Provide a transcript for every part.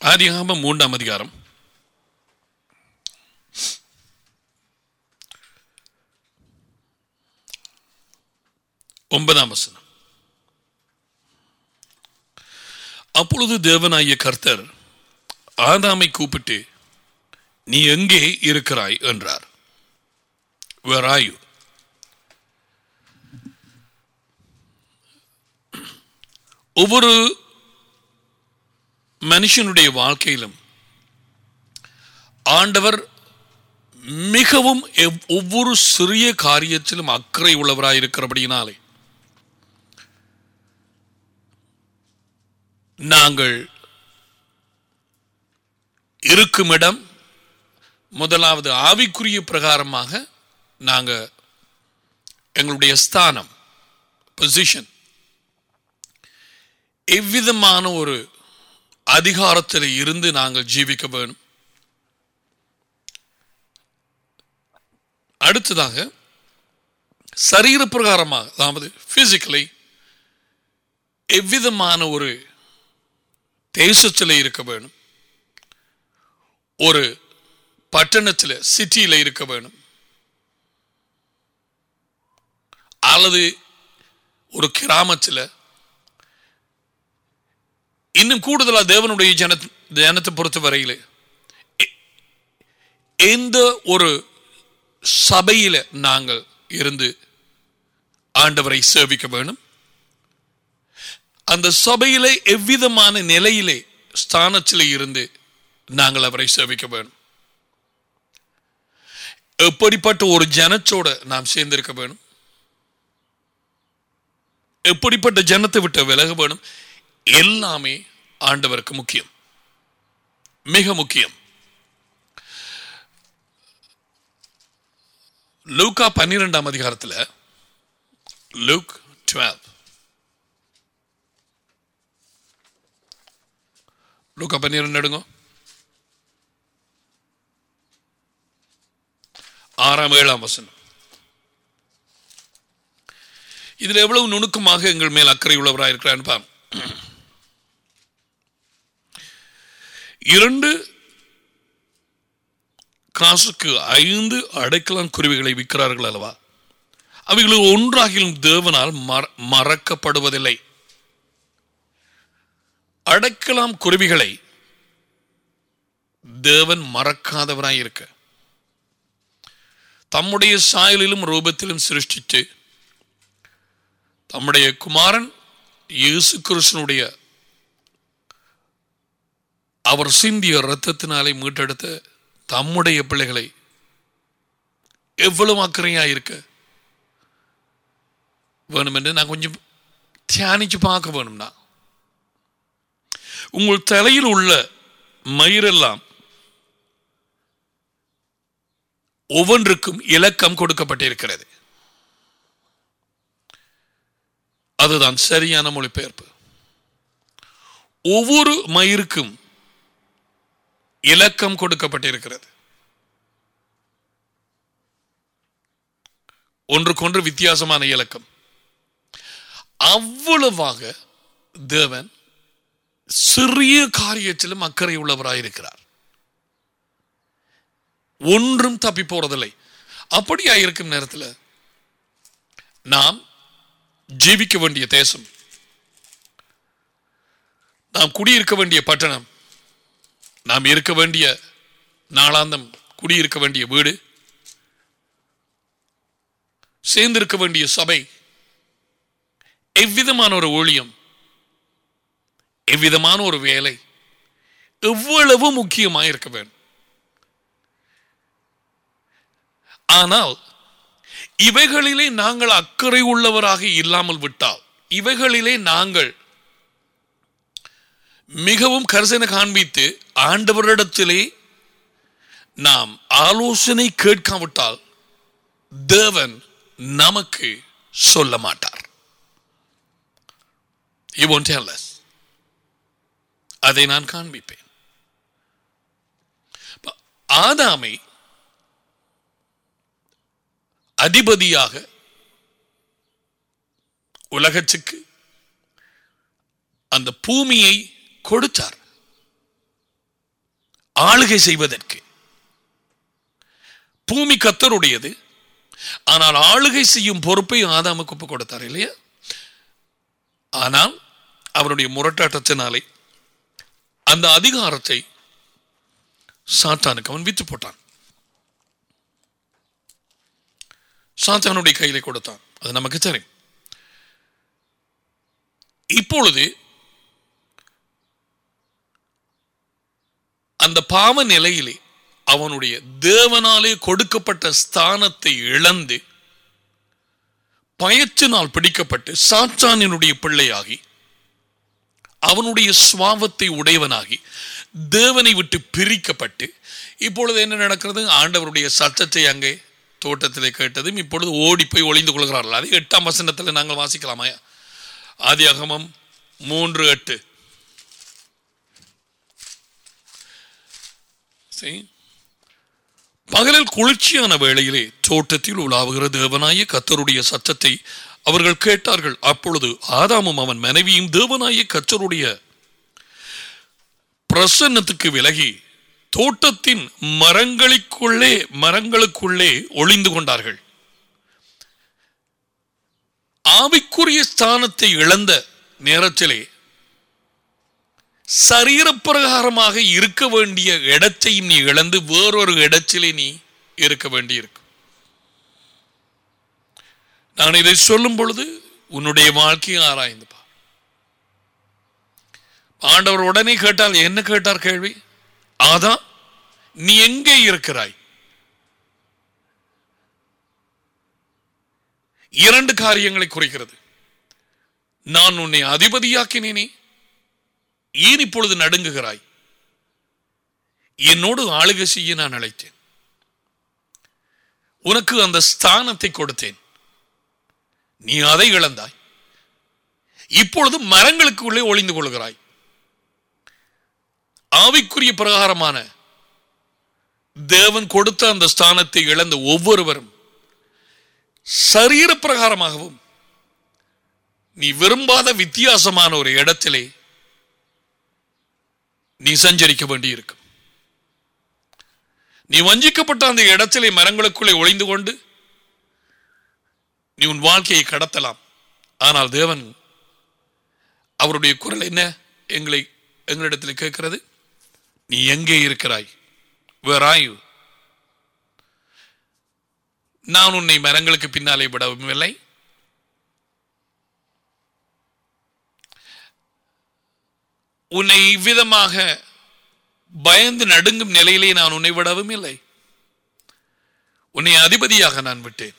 ஆதியாகமம் மூன்றாம் அதிகாரம் ஒன்பதாம் வசனம் அப்பொழுது தேவனாகிய கர்த்தர் ஆதாமை கூப்பிட்டு நீ எங்கே இருக்கிறாய் என்றார் Where are you? ஒவ்வொரு மனுஷனுடைய வாழ்க்கையிலும் ஆண்டவர் மிகவும் எவ்- ஒவ்வொரு சிறிய காரியத்திலும் அக்கறை உள்ளவராய் இருக்கிறபடியினாலே நாங்கள் இருக்கும் இடம் முதலாவது ஆவிக்குரிய பிரகாரமாக நாங்கள் எங்களுடைய ஸ்தானம் பொசிஷன் எவ்விதமான ஒரு அதிகாரத்தில் இருந்து நாங்கள் ஜீவிக்க வேணும் அடுத்ததாக சரீர பிரகாரமாக அதாவது பிசிக்கலி எவ்விதமான ஒரு தேசத்தில் இருக்க வேணும் ஒரு பட்டணத்தில் சிட்டியில் இருக்க வேணும் அல்லது ஒரு கிராமத்தில் இன்னும் கூடுதலா தேவனுடைய ஜன ஜனத்தை பொறுத்த வரையிலே எ- எந்த ஒரு சபையில நாங்கள் இருந்து ஆண்டவரை சேவிக்க வேணும் அந்த சபையிலே எவ்விதமான நிலையிலே ஸ்தானத்திலே இருந்து நாங்கள் அவரை சேவிக்க வேணும் எப்படிப்பட்ட ஒரு ஜனத்தோட நாம் சேர்ந்திருக்க வேணும் எப்படிப்பட்ட ஜனத்தை விட்டு விலக வேணும் எல்லாமே ஆண்டவருக்கு முக்கியம் மிக முக்கியம் லூக்கா பன்னிரெண்டாம் அதிகாரத்தில் லூக் டுவெல் லூக்கா பன்னிரெண்டு எடுங்க ஆறாம் ஏழாம் வசனம் இதில் எவ்வளவு நுணுக்கமாக எங்கள் மேல் அக்கறை உள்ளவராக இருக்கிறான்னு பாருங்க இரண்டு காசுக்கு ஐந்து அடைக்கலம் குருவிகளை விற்கிறார்கள் அல்லவா அவைகளில் ஒன்றாகிலும் தேவனால் மற- மறக்கப்படுவதில்லை அடைக்கலாம் குருவிகளை தேவன் மறக்காதவராய் இருக்க தம்முடைய சாயலிலும் ரூபத்திலும் சிருஷ்டித்து தம்முடைய குமாரன் இயேசு கிறிஸ்தனுடைய அவர் சிந்திய இரத்தத்தினாலே மீட்டெடுத்த தம்முடைய பிள்ளைகளை எவ்வளவு அக்கறையா இருக்க வேணும் என்று நான் கொஞ்சம் தியானிச்சு பார்க்க வேணும்னா உங்கள் தலையில் உள்ள மயிரெல்லாம் ஒவ்வொன்றுக்கும் இலக்கம் கொடுக்கப்பட்டிருக்கிறது அதுதான் சரியான மொழிபெயர்ப்பு ஒவ்வொரு மயிருக்கும் இலக்கம் கொடுக்கப்பட்டிருக்கிறது ஒன்றுக்கொன்று வித்தியாசமான இலக்கம் அவ்வளவாக தேவன் சிறிய காரியத்திலும் அக்கறை உள்ளவராயிருக்கிறார் ஒன்றும் தப்பி போறதில்லை அப்படியா இருக்கும் நேரத்தில் நாம் ஜீவிக்க வேண்டிய தேசம் நாம் குடியிருக்க வேண்டிய பட்டணம் நாம் இருக்க வேண்டிய நாளாந்தம் குடியிருக்க வேண்டிய வீடு சேர்ந்திருக்க வேண்டிய சபை எவ்விதமான ஒரு ஊழியம் எவ்விதமான ஒரு வேலை எவ்வளவு முக்கியமாக இருக்க வேண்டும் ஆனால் இவைகளிலே நாங்கள் அக்கறை உள்ளவராக இல்லாமல் விட்டால் இவைகளிலே நாங்கள் மிகவும் கரிசனை காண்பித்து ஆண்டவரிடத்திலே நாம் ஆலோசனை கேட்காவிட்டால் தேவன் நமக்கு சொல்ல மாட்டார் He won't tell us. அதை நான் காண்பிப்பேன் இப்ப ஆதாமை அதிபதியாக உலகத்துக்கு அந்த பூமியை கொடுத்தார் ஆளுகை செய்வதற்கு பூமி கத்தருடையது ஆனால் ஆளுகை செய்யும் பொறுப்பை ஆதாமுக்கு ஒப்பு கொடுத்தார் இல்லையா ஆனால் அவருடைய முரட்டாட்டத்தினாலே அந்த அதிகாரத்தை சாத்தானுக்கு அவன் வித்து போட்டான் சாத்தானுடைய கையிலே கொடுத்தான் அது நமக்கு தெரியும் இப்பொழுது அந்த பாவ நிலையிலே அவனுடைய தேவனாலே கொடுக்கப்பட்ட ஸ்தானத்தை இழந்து பயத்தினால் பிடிக்கப்பட்டு சாத்தானினுடைய பிள்ளையாகி அவனுடைய சுவாவத்தை உடையவனாகி தேவனை விட்டு பிரிக்கப்பட்டு இப்பொழுது என்ன நடக்கிறது ஆண்டவருடைய சத்தத்தை அங்கே தோட்டத்திலே கேட்டதும் இப்பொழுது ஓடி போய் ஒளிந்து கொள்கிறார்கள் அது எட்டாம் வசனத்தில் நாங்கள் வாசிக்கலாமா ஆதியாகமம் மூன்று எட்டு சரி பகலில் குளிர்ச்சியான வேளையிலே தோட்டத்தில் உலாவுகிற தேவனாய கத்தருடைய சத்தத்தை அவர்கள் கேட்டார்கள் அப்பொழுது ஆதாமும் அவன் மனைவியும் தேவனாய கத்தருடைய பிரசன்னத்துக்கு விலகி தோட்டத்தின் மரங்களுக்குள்ளே மரங்களுக்குள்ளே ஒளிந்து கொண்டார்கள் ஆவிக்குரிய ஸ்தானத்தை இழந்த நேரத்திலே சரீரப்பிரகாரமாக இருக்க வேண்டிய இடத்தையும் நீ இழந்து வேறொரு இடத்திலே நீ இருக்க வேண்டியிருக்கும் நான் இதை சொல்லும் பொழுது உன்னுடைய வாழ்க்கையை ஆராய்ந்து பார் ஆண்டவர் உடனே கேட்டால் என்ன கேட்டார் கேள்வி ஆதா நீ எங்கே இருக்கிறாய் இரண்டு காரியங்களை குறிக்கிறது நான் உன்னை அதிபதியாக்கினேனே ஏன் இப்பொழுது நடுங்குகிறாய் என்னோடு ஆளுகை செய்ய நான் அழைத்தேன் உனக்கு அந்த ஸ்தானத்தை கொடுத்தேன் நீ அதை இழந்தாய் இப்பொழுது மரங்களுக்குள்ளே ஒளிந்து கொள்கிறாய் ஆவிக்குரிய பிரகாரமான தேவன் கொடுத்த அந்த ஸ்தானத்தை இழந்த ஒவ்வொருவரும் சரீர பிரகாரமாகவும் நீ விரும்பாத வித்தியாசமான ஒரு இடத்திலே நீ சஞ்சரிக்க வேண்டியிருக்கும் நீ வஞ்சிக்கப்பட்ட அந்த இடத்திலே மரங்களுக்குள்ளே ஒளிந்து கொண்டு நீ உன் வாழ்க்கையை கடத்தலாம் ஆனால் தேவன் அவருடைய குரல் என்ன எங்களை எங்களிடத்தில் கேட்கிறது நீ எங்கே இருக்கிறாய் வேர் ஆயு நான் உன்னை மரங்களுக்கு பின்னாலே விடவும் இல்லை உன்னை இவ்விதமாக பயந்து நடுங்கும் நிலையிலே நான் உன்னை விடவும் இல்லை உன்னை அதிபதியாக நான் விட்டேன்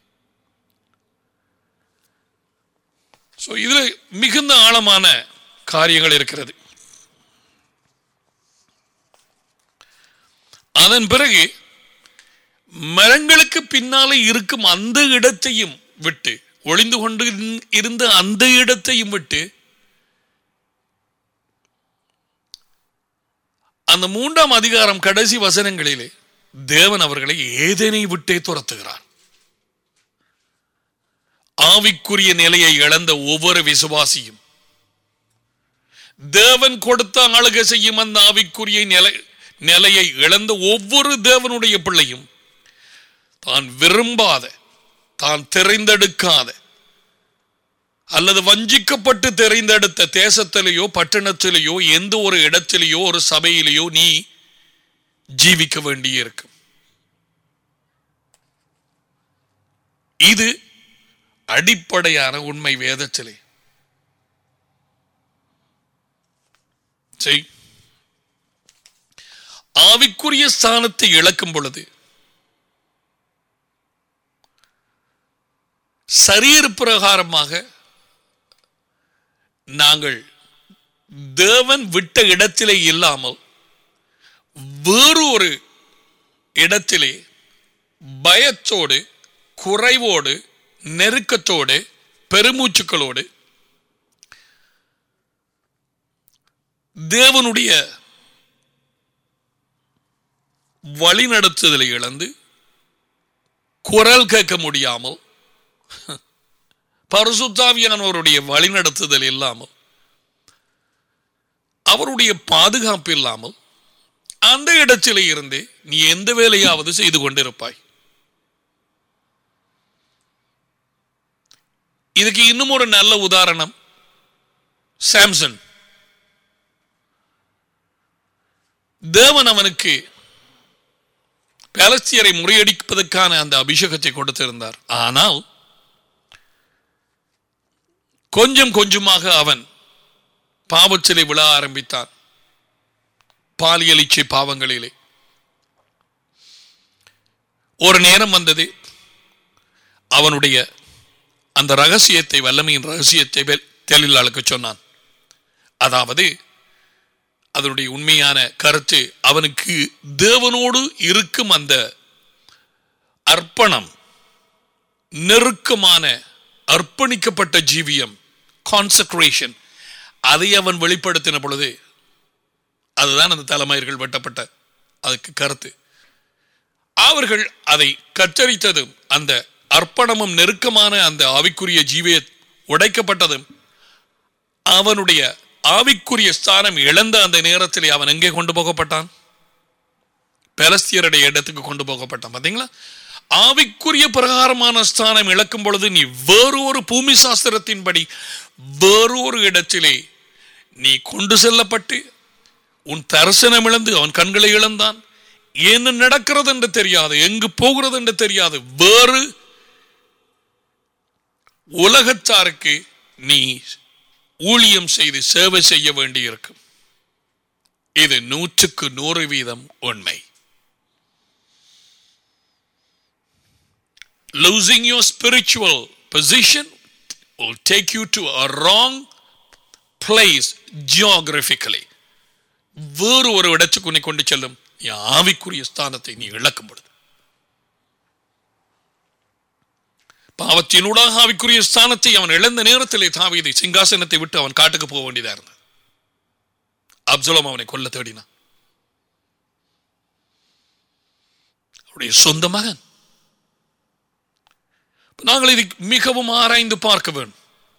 ஸோ இதுல மிகுந்த ஆழமான காரியங்கள் இருக்கிறது அதன் பிறகு மரங்களுக்கு பின்னாலே இருக்கும் அந்த இடத்தையும் விட்டு ஒளிந்து கொண்டு இருந்த அந்த இடத்தையும் விட்டு அந்த மூன்றாம் அதிகாரம் கடைசி வசனங்களிலே தேவன் அவர்களை ஏதேனை விட்டே துரத்துகிறார் ஆவிக்குரிய நிலையை இழந்த ஒவ்வொரு விசுவாசியும் தேவன் கொடுத்த ஆளுகை செய்யும் அந்த ஆவிக்குரிய நிலை நிலையை இழந்த ஒவ்வொரு தேவனுடைய பிள்ளையும் தான் விரும்பாத தான் தெரிந்தெடுக்காத அல்லது வஞ்சிக்கப்பட்டு தெரிந்தெடுத்த தேசத்திலேயோ பட்டணத்திலேயோ எந்த ஒரு இடத்திலேயோ ஒரு சபையிலேயோ நீ ஜீவிக்க வேண்டியிருக்கும் இது அடிப்படையான உண்மை வேதத்திலே செய் ஆவிக்குரிய ஸ்தானத்தை இழக்கும் பொழுது சரீர பிரகாரமாக நாங்கள் தேவன் விட்ட இடத்திலே இல்லாமல் வேறு ஒரு இடத்திலே பயத்தோடு குறைவோடு நெருக்கத்தோடு பெருமூச்சுக்களோடு தேவனுடைய வழிநடத்துதலை இழந்து குரல் கேட்க முடியாமல் பரிசுத்தாவியானவருடைய வழிநடத்துதல் இல்லாமல் அவருடைய பாதுகாப்பு இல்லாமல் அந்த இடத்திலே இருந்து நீ எந்த வேலையாவது செய்து கொண்டிருப்பாய் இதுக்கு இன்னும் ஒரு நல்ல உதாரணம் சாம்சன் தேவன் அவனுக்கு பேலஸ்தியரை முறியடிப்பதற்கான அந்த அபிஷேகத்தை கொடுத்திருந்தார் ஆனால் கொஞ்சம் கொஞ்சமாக அவன் பாவச்சிலை விழ ஆரம்பித்தான் பாலியல் இச்சை பாவங்களிலே ஒரு நேரம் வந்தது அவனுடைய அந்த ரகசியத்தை வல்லமையின் ரகசியத்தை வெ- தெளிலாளுக்கு சொன்னான் அதாவது அதனுடைய உண்மையான கருத்து அவனுக்கு தேவனோடு இருக்கும் அந்த அர்ப்பணம் நெருக்கமான அர்ப்பணிக்கப்பட்ட ஜீவியம் கான்சக்ரேஷன் அதை அவன் வெளிப்படுத்தின பொழுது அதுதான் அந்த தலைமையர்கள் வெட்டப்பட்ட அதுக்கு கருத்து அவர்கள் அதை கத்தரித்ததும் அந்த அர்ப்பணமும் நெருக்கமான அந்த ஆவிக்குரிய ஜீவிய உடைக்கப்பட்டதும் அவனுடைய ஆவிக்குரிய ஸ்தானம் இழந்த அந்த நேரத்தில் அவன் எங்கே கொண்டு போகப்பட்டான் பெலஸ்தியருடைய இடத்துக்கு கொண்டு போகப்பட்டான் பாத்தீங்களா ஆவிக்குரிய பிரகாரமான ஸ்தானம் இழக்கும் பொழுது நீ வேறு ஒரு பூமி சாஸ்திரத்தின்படி வேறு ஒரு இடத்திலே நீ கொண்டு செல்லப்பட்டு உன் தரிசனம் இழந்து அவன் கண்களை இழந்தான் என்ன நடக்கிறது என்று தெரியாது எங்கு போகிறது என்று தெரியாது வேறு உலகத்தாருக்கு நீ ஊழியம் செய்து சேவை செய்ய வேண்டியிருக்கும் இது நூற்றுக்கு நூறு வீதம் உண்மை losing your spiritual position will take you to a wrong place geographically வேறு ஒரு இடத்துக்கு உன்னை கொண்டு செல்லும் என் ஆவிக்குரிய ஸ்தானத்தை நீ இழக்கும் பொழுது பாவத்தினூடாக ஆவிக்குரிய ஸ்தானத்தை அவன் இழந்த நேரத்திலே தாவீதை சிங்காசனத்தை விட்டு அவன் காட்டுக்கு போக வேண்டியதா இருந்தது அப்சலோம் அவனை கொல்ல தேடினான் அவருடைய சொந்த மகன் நாங்கள் இதை மிகவும் ஆராய்ந்து பார்க்க வேண்டும்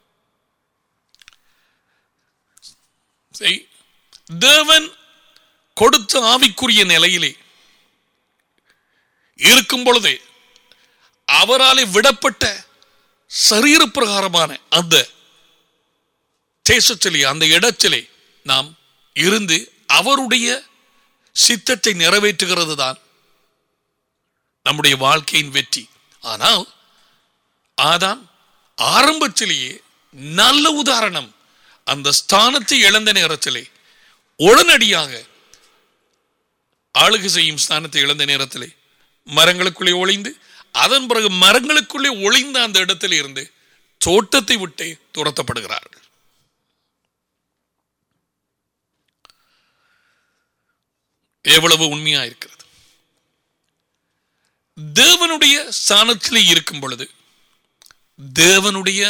சரி, தேவன் கொடுத்த ஆவிக்குரிய நிலையிலே இருக்கும் பொழுதே அவராலே விடப்பட்ட சரீர பிரகாரமான அந்த தேசத்திலே அந்த இடத்திலே நாம் இருந்து அவருடைய சித்தத்தை நிறைவேற்றுகிறது தான் நம்முடைய வாழ்க்கையின் வெற்றி ஆனால் ஆதாம் ஆரம்பத்திலேயே நல்ல உதாரணம் அந்த ஸ்தானத்தை இழந்த நேரத்திலே உடனடியாக ஆளுகை செய்யும் ஸ்தானத்தை இழந்த நேரத்திலே மரங்களுக்குள்ளே ஒளிந்து அதன் பிறகு மரங்களுக்குள்ளே ஒளிந்த அந்த இடத்தில் இருந்து தோட்டத்தை விட்டே துரத்தப்படுகிறார்கள் எவ்வளவு உண்மையா இருக்கிறது தேவனுடைய ஸ்தானத்திலே இருக்கும் பொழுது தேவனுடைய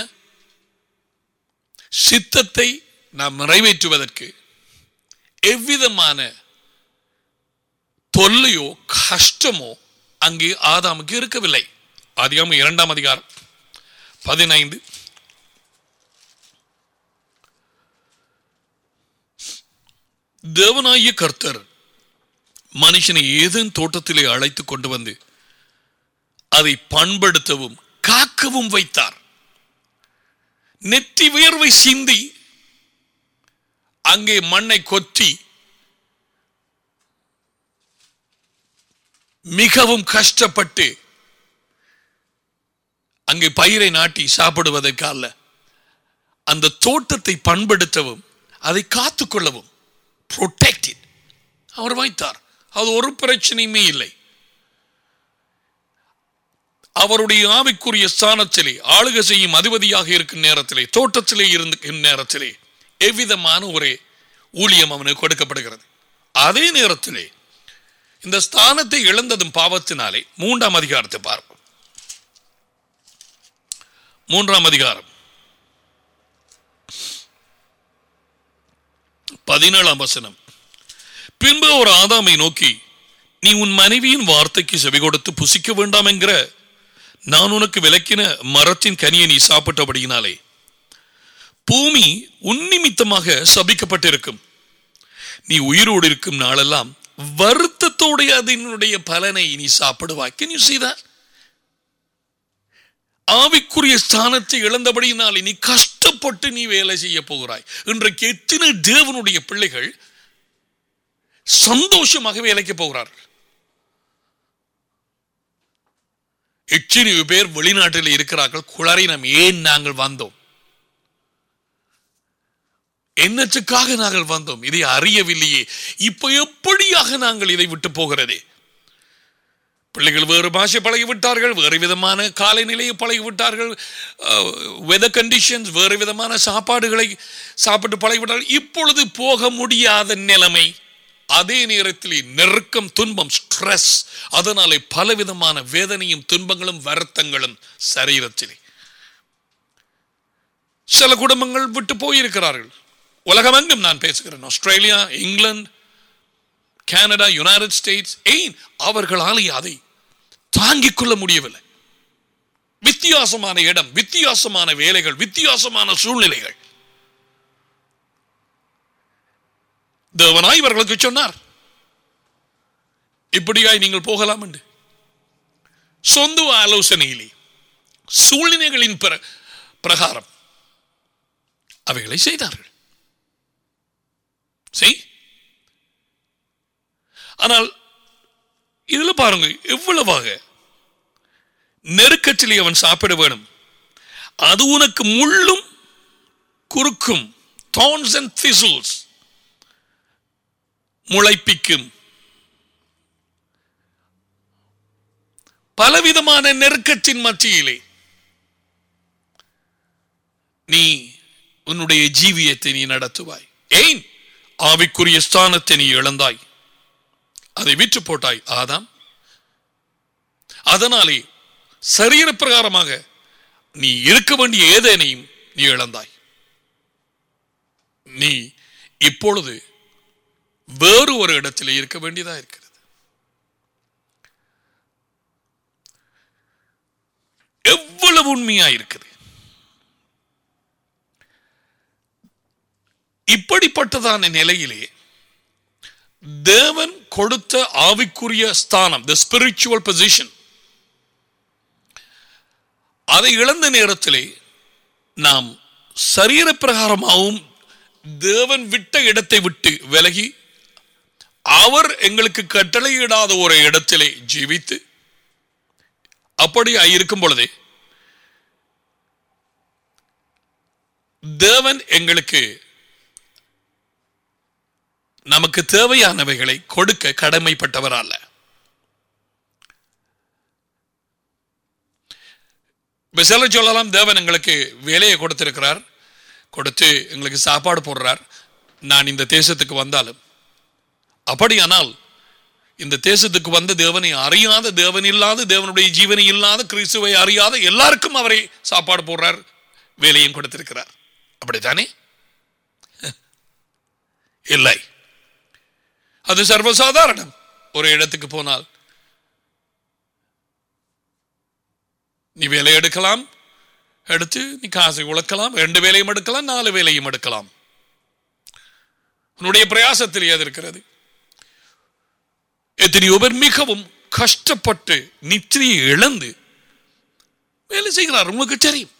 சித்தத்தை நாம் நிறைவேற்றுவதற்கு எவ்விதமான தொல்லையோ கஷ்டமோ அங்கே ஆதாமுக்கு இருக்கவில்லை அதிகாரம் இரண்டாம் அதிகாரம் பதினைந்து தேவனாகிய கர்த்தர் மனுஷனை ஏதேன் தோட்டத்திலே அழைத்து கொண்டு வந்து அதை பண்படுத்தவும் காக்கவும் வைத்தார் நெற்றி வியர்வை சிந்தி அங்கே மண்ணை கொத்தி மிகவும் கஷ்டப்பட்டு அங்கே பயிரை நாட்டி சாப்பிடுவதற்கு அல்ல அந்த தோட்டத்தை பண்படுத்தவும் அதை காத்துக்கொள்ளவும் protected அவர் வைத்தார் அது ஒரு பிரச்சனையுமே இல்லை அவருடைய ஆவிக்குரிய ஸ்தானத்திலே ஆளுகை செய்யும் அதிபதியாக இருக்கும் நேரத்திலே தோட்டத்திலே இருந்த நேரத்திலே எவ்விதமான ஒரு ஊழியம் அவனுக்கு கொடுக்கப்படுகிறது அதே நேரத்திலே இந்த ஸ்தானத்தை இழந்ததும் பாவத்தினாலே மூன்றாம் அதிகாரத்தை பார்ப்போம் மூன்றாம் அதிகாரம் பதினேழாம் வசனம் பின்பு ஒரு ஆதாமை நோக்கி நீ உன் மனைவியின் வார்த்தைக்கு செவி கொடுத்து புசிக்க வேண்டாம் என்கிற நான் உனக்கு விளக்கின மரத்தின் கனியை நீ சாப்பிட்டபடியினாலே பூமி உன் நிமித்தமாக சபிக்கப்பட்டிருக்கும் நீ உயிரோடு இருக்கும் நாளெல்லாம் வருத்தத்தோடைய அதனுடைய பலனை நீ சாப்பிடுவாய் Can you see that? ஆவிக்குரிய ஸ்தானத்தை இழந்தபடியினாலே நீ கஷ்டப்பட்டு நீ வேலை செய்ய போகிறாய் இன்றைக்கு எத்தனை தேவனுடைய பிள்ளைகள் சந்தோஷமாக வேலைக்கு போகிறார்கள் எத்தனை பேர் வெளிநாட்டில் இருக்கிறார்கள் குளறி நாம் ஏன் நாங்கள் வந்தோம் என்னத்துக்காக நாங்கள் வந்தோம் இதை அறியவில்லையே இப்ப எப்படியாக நாங்கள் இதை விட்டு போகிறதே பிள்ளைகள் வேறு பாஷை பழகி விட்டார்கள் வேறு விதமான காலநிலையை பழகி விட்டார்கள் வெதர் கண்டிஷன்ஸ் வேறு விதமான சாப்பாடுகளை சாப்பிட்டு பழகி விட்டார்கள் இப்பொழுது போக முடியாத நிலைமை அதே நேரத்தில் நெருக்கம் துன்பம் ஸ்ட்ரெஸ் அதனாலே பலவிதமான வேதனையும் துன்பங்களும் வருத்தங்களும் சரீரத்திலே சில குடும்பங்கள் விட்டு போயிருக்கிறார்கள் உலகமெங்கும் நான் பேசுகிறேன் Australia England Canada United States ஏன் அவர்களால் அதை தாங்கிக் கொள்ள முடியவில்லை வித்தியாசமான இடம் வித்தியாசமான வேலைகள் வித்தியாசமான சூழ்நிலைகள் தேவனாய் இவர்களுக்கு சொன்னார் இப்படியாய் நீங்கள் போகலாம் என்று சொந்த ஆலோசனையிலே சூழ்நிலைகளின் பிர- பிரகாரம் அவைகளை செய்தார்கள் செய் ஆனால் இதுல பாருங்க எவ்வளவாக நெருக்கத்திலே அவன் சாப்பிட வேணும் அது உனக்கு முள்ளும் குறுக்கும் thorns and thistles முளைப்பிக்கும் பலவிதமான நெருக்கத்தின் மத்தியிலே நீ உன்னுடைய ஜீவியத்தை நீ நடத்துவாய் ஏன் ஆவிக்குரிய ஸ்தானத்தை நீ இழந்தாய் அதை விற்று போட்டாய் ஆதாம் அதனாலே சரீர பிரகாரமாக நீ இருக்க வேண்டிய ஏதேனையும் நீ இழந்தாய் நீ இப்பொழுது வேறு ஒரு இடத்திலே இருக்க வேண்டியதா இருக்கிறது எவ்வளவு உண்மையா இருக்குது இப்படிப்பட்டதான நிலையிலே தேவன் கொடுத்த ஆவிக்குரிய ஸ்தானம் த ஸ்பிரிச்சுவல் பொசிஷன் அதை இழந்த நேரத்திலே நாம் சரீர பிரகாரமாகவும் தேவன் விட்ட இடத்தை விட்டு விலகி அவர் எங்களுக்கு கட்டளையிடாத ஒரு இடத்திலே ஜீவித்து அப்படி இருக்கும் பொழுதே தேவன் எங்களுக்கு நமக்கு தேவையானவைகளை கொடுக்க கடமைப்பட்டவர் அல்ல இப்ப சிலர் சொல்லலாம் தேவன் எங்களுக்கு வேலையை கொடுத்திருக்கிறார் கொடுத்து எங்களுக்கு சாப்பாடு போடுறார் நான் இந்த தேசத்துக்கு வந்தாலும் அப்படியானால் இந்த தேசத்துக்கு வந்த தேவனை அறியாத தேவன் இல்லாத தேவனுடைய ஜீவனை இல்லாத கிறிஸ்துவை அறியாத எல்லாருக்கும் அவரை சாப்பாடு போடுறார் வேலையும் கொடுத்திருக்கிறார் அப்படித்தானே இல்லை அது சர்வசாதாரணம் ஒரு இடத்துக்கு போனால் நீ வேலை எடுக்கலாம் எடுத்து நீ காசை உழைக்கலாம் ரெண்டு வேலையும் எடுக்கலாம் நாலு வேலையும் எடுக்கலாம் உன்னுடைய பிரயாசத்தில் ஏது இருக்கிறது எத்தனையோ பேர் மிகவும் கஷ்டப்பட்டு நித்திரையை இழந்து வேலை செய்கிறார் உங்களுக்கு தெரியும்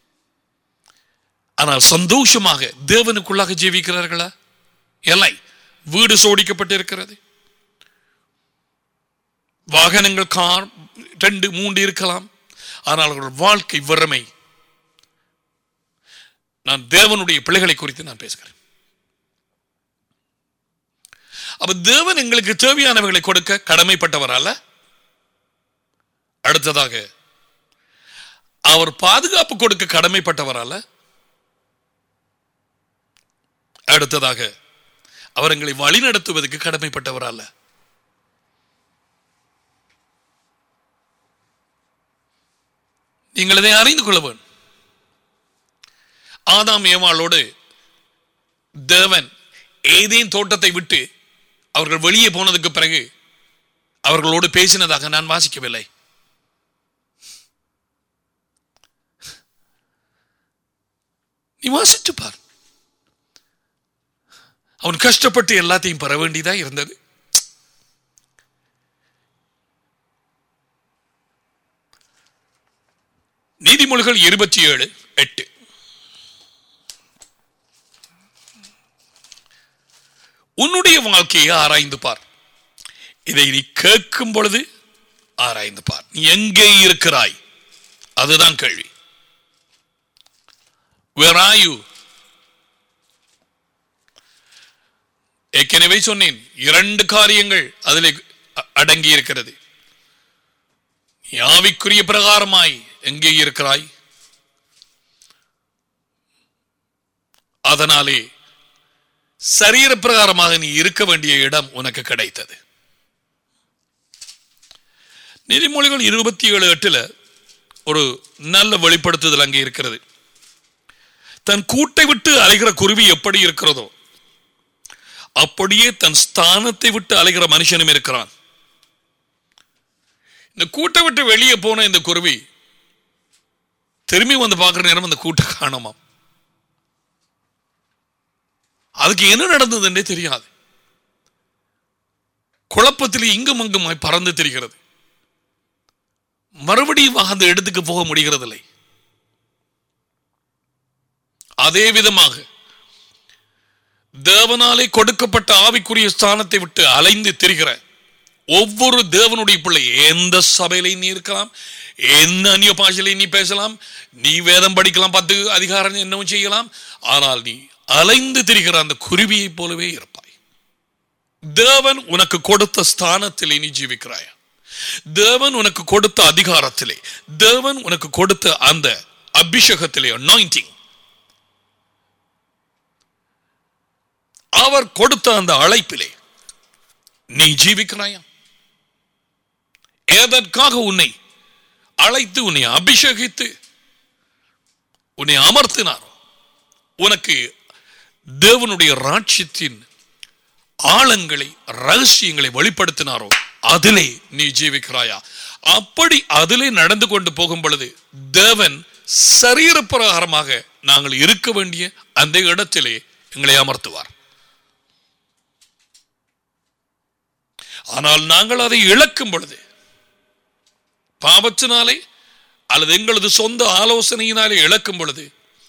ஆனால் சந்தோஷமாக தேவனுக்குள்ளாக ஜீவிக்கிறார்களா இல்லை வீடு சோடிக்கப்பட்டு இருக்கிறது வாகனங்கள் கார் ரெண்டு மூன்று இருக்கலாம் ஆனால் அவர்கள் வாழ்க்கை வறுமை நான் தேவனுடைய பிள்ளைகளை குறித்து நான் பேசுகிறேன் அப்ப தேவன் எங்களுக்கு தேவையானவைகளை கொடுக்க கடமைப்பட்டவர் அல்ல அடுத்ததாக அவர் பாதுகாப்பு கொடுக்க கடமைப்பட்டவர் அல்ல அடுத்ததாக அவர் எங்களை வழிநடத்துவதற்கு கடமைப்பட்டவர் அல்ல நீங்கள் இதை அறிந்து கொள்ள வேண்டும் ஆதாம் ஏவாளோடு தேவன் ஏதேன் தோட்டத்தை விட்டு அவர்கள் வெளியே போனதுக்கு பிறகு அவர்களோடு பேசினதாக நான் வாசிக்கவில்லை நீ வாசித்து பார் அவன் கஷ்டப்பட்டு எல்லாத்தையும் பெற வேண்டியதா இருந்தது நீதிமொழிகள் இருபத்தி ஏழு எட்டு உன்னுடைய வாழ்க்கையை ஆராய்ந்து பார் இதை நீ கேட்கும் பொழுது ஆராய்ந்து பார் நீ எங்கே இருக்கிறாய் அதுதான் கேள்வி Where are you? ஏற்கனவே சொன்னேன் இரண்டு காரியங்கள் அதில் அ- அடங்கி இருக்கிறது நீ ஆவிக்குரிய பிரகாரமாய் எங்கே இருக்கிறாய் அதனாலே சரீர பிரகாரமாக நீ இருக்க வேண்டிய இடம் உனக்கு கிடைத்தது நீதிமொழிகள் இருபத்தி ஏழு எட்டுல ஒரு நல்ல வெளிப்படுத்துதல் அங்கே இருக்கிறது தன் கூட்டை விட்டு அலைகிற குருவி எப்படி இருக்கிறதோ அப்படியே தன் ஸ்தானத்தை விட்டு அலைகிற மனுஷனும் இருக்கிறான் இந்த கூட்டை விட்டு வெளியே போன இந்த குருவி திரும்பி வந்து பார்க்குற நேரம் அந்த கூட்டை காணுமாம் அதுக்கு என்ன நடந்ததுன்றே தெரியாது குழப்பத்தில் இங்கும் அங்குமாய் பறந்து தெரிகிறது மறுபடியும் அந்த இடத்துக்கு போக முடிகிறதில்லை அதே விதமாக தேவனாலே கொடுக்கப்பட்ட ஆவிக்குரிய ஸ்தானத்தை விட்டு அலைந்து திரிகிற ஒவ்வொரு தேவனுடைய பிள்ளை எந்த சபையிலையும் நீ இருக்கலாம் எந்த அந்நிய பாஷையிலையும் நீ பேசலாம் நீ வேதம் படிக்கலாம் பத்து அதிகாரம் என்னவும் செய்யலாம் ஆனால் நீ அலைந்து திரிகிற அந்த குருவியைப் போலவே இருப்பாய் தேவன் உனக்கு கொடுத்த ஸ்தானத்திலே நீ ஜீவிக்கிறாயா தேவன் உனக்கு கொடுத்த அதிகாரத்திலே தேவன் உனக்கு கொடுத்த அந்த அபிஷேகத்திலே அனாயிண்டிங் அவர் கொடுத்த அந்த அழைப்பிலே நீ ஜீவிக்கிறாயா எதற்காக உன்னை அழைத்து உன்னை அபிஷேகித்து உன்னை அமர்த்தினார் உனக்கு தேவனுடைய ராட்சியத்தின் ஆழங்களை ரகசியங்களை வெளிப்படுத்தினாரோ அதிலே நீ ஜீவிக்கிறாயா அப்படி அதிலே நடந்து கொண்டு போகும் பொழுது தேவன் சரீர பிரகாரமாக நாங்கள் இருக்க வேண்டிய அந்த இடத்திலே எங்களை அமர்த்துவார் ஆனால் நாங்கள் அதை இழக்கும் பொழுது பாவத்தினாலே அல்லது எங்களது சொந்த ஆலோசனையினாலே இழக்கும் பொழுது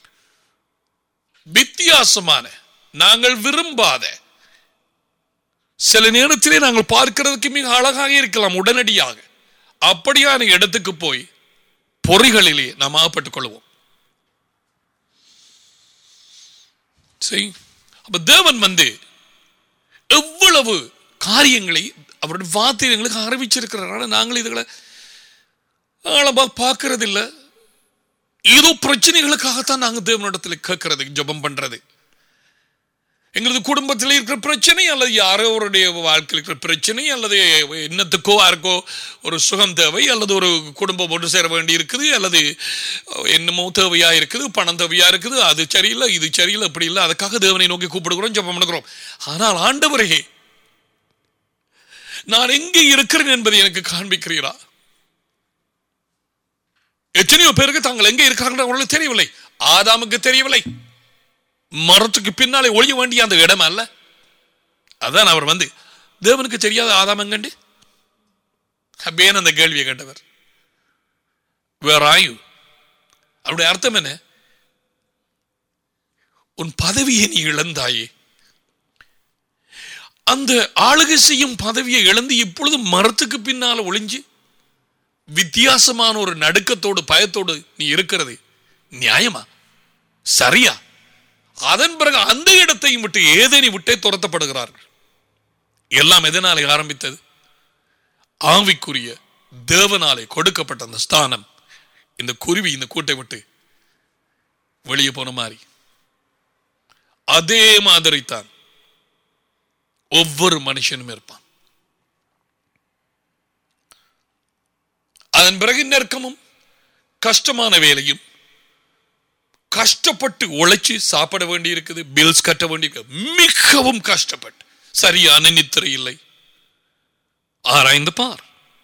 வித்தியாசமான நாங்கள் விரும்பாத சில நேரத்திலே நாங்கள் பார்க்கிறதுக்கு மிக அழகாக இருக்கலாம் உடனடியாக அப்படியான இடத்துக்கு போய் பொறிகளிலே நாம் ஆகப்பட்டுக் கொள்வோம் சரி அப்ப தேவன் வந்து எவ்வளவு காரியங்களை அவருடைய வார்த்தை எங்களுக்கு அறிவிச்சிருக்கிறார் ஆனா நாங்கள் இதுகளை ஆழமா பார்க்கறது இல்ல ஏதோ பிரச்சனைகளுக்காகத்தான் நாங்க தேவனிடத்தில் கேட்கறது ஜெபம் பண்றது எங்களது குடும்பத்தில் இருக்கிற பிரச்சனை அல்லது யாரோருடைய வாழ்க்கையில் இருக்கிற பிரச்சனை அல்லது என்னத்துக்கோ யாருக்கோ ஒரு சுகம் தேவை அல்லது ஒரு குடும்பம் ஒன்று சேர வேண்டி இருக்குது அல்லது என்னமோ தேவையா இருக்குது பணம் தேவையா இருக்குது அது சரியில்லை இது சரியில்லை அப்படி இல்லை அதுக்காக தேவனை நோக்கி கூப்பிடுகிறோம் ஜெபம் பண்ணுகிறோம் ஆனால் ஆண்டவரே நான் எங்கே இருக்கிறேன் என்பதை எனக்கு காண்பிக்கிறீரா எத்தனையோ பேருக்கு தாங்கள் எங்கே இருக்கிறாங்க அவர்களுக்கு தெரியவில்லை ஆதாமுக்கு தெரியவில்லை மரத்துக்கு பின்னாலே ஒழிய வேண்டிய அந்த இடம் அல்ல அதான் அவர் வந்து தேவனுக்கு தெரியாத ஆதாம் எங்கண்டு அப்படியே அந்த கேள்வியை கேட்டவர் வேர் ஆயு அவருடைய அர்த்தம் என்ன உன் பதவியை நீ இழந்தாயே அந்த ஆளுகை செய்யும் பதவியை இழந்து இப்பொழுது மரத்துக்கு பின்னால ஒளிஞ்சு வித்தியாசமான ஒரு நடுக்கத்தோடு பயத்தோடு நீ இருக்கிறது நியாயமா சரியா அதன் பிறகு அந்த இடத்தையும் விட்டு ஏதேனி விட்டே துரத்தப்படுகிறார்கள் எல்லாம் எதனாலே ஆரம்பித்தது ஆவிக்குரிய தேவனாலே கொடுக்கப்பட்ட அந்த ஸ்தானம் இந்த குருவி இந்த கூட்டை விட்டு வெளியே போன மாதிரி அதே மாதிரி தான் ஒவ்வொரு மனுஷனும் இருப்பான் அதன் பிறகு நெருக்கமும் கஷ்டமான வேலையும் கஷ்டப்பட்டு உழைச்சு சாப்பிட வேண்டி இருக்குது பில்ஸ் கட்ட வேண்டி மிகவும் கஷ்டப்பட்டு சரியான நித்திரை இல்லை ஆராய்ந்து பார்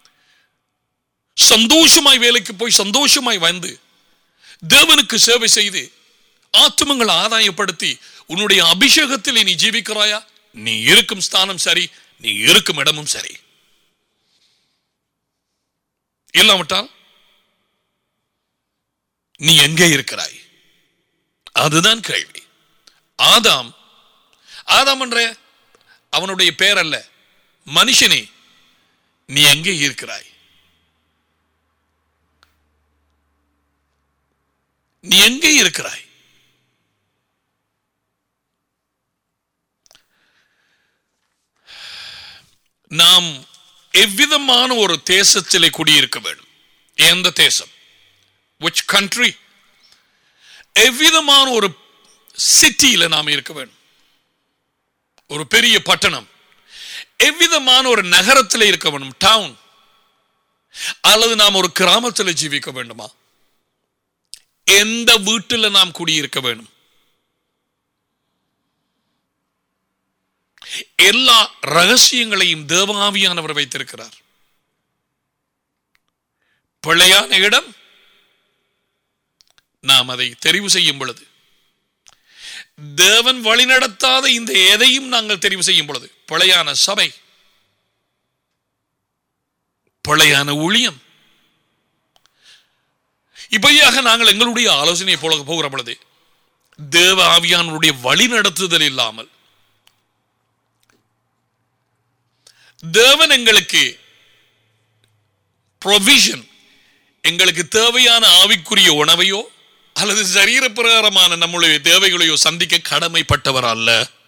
சந்தோஷமாய் வேலைக்கு போய் சந்தோஷமாய் வந்து தேவனுக்கு சேவை செய்து ஆத்துமங்களை ஆதாயப்படுத்தி உன்னுடைய அபிஷேகத்தில் நீ ஜீவிக்கிறாயா நீ இருக்கும் ஸ்தானம் சரி நீ இருக்கும் இடமும் சரி இல்லாவிட்டால் நீ எங்கே இருக்கிறாய் அதுதான் கேள்வி ஆதாம் ஆதாம் என்ற அவனுடைய பெயர் அல்ல மனுஷனே நீ எங்கே இருக்கிறாய் நீ எங்கே இருக்கிறாய் நாம் எவ்விதமான ஒரு தேசத்திலே குடியிருக்க வேண்டும் எந்த தேசம் which country எவ்விதமான ஒரு சிட்டியில நாம் இருக்க வேண்டும் ஒரு பெரிய பட்டணம் எவ்விதமான ஒரு நகரத்தில் இருக்க வேண்டும் டவுன் அல்லது நாம் ஒரு கிராமத்தில் ஜீவிக்க வேண்டுமா எந்த வீட்டில் நாம் குடியிருக்க வேண்டும் எல்லா ரகசியங்களையும் தேவாவியானவர் வைத்திருக்கிறார் பிழையான இடம் நாம் அதை தெரிவு செய்யும் பொழுது தேவன் வழிநடத்தாத இந்த எதையும் நாங்கள் தெரிவு செய்யும் பொழுது பிழையான சபை பிழையான ஊழியம் இப்படியாக நாங்கள் எங்களுடைய ஆலோசனையை போல போகிற பொழுது தேவ ஆவியானுடைய வழி நடத்துதல் இல்லாமல் தேவன் எங்களுக்கு ப்ரொவிஷன் எங்களுக்கு தேவையான ஆவிக்குரிய உணவையோ அல்லது சரீர பிரகாரமான நம்முடைய தேவைகளையோ சந்திக்க கடமைப்பட்டவர் அல்ல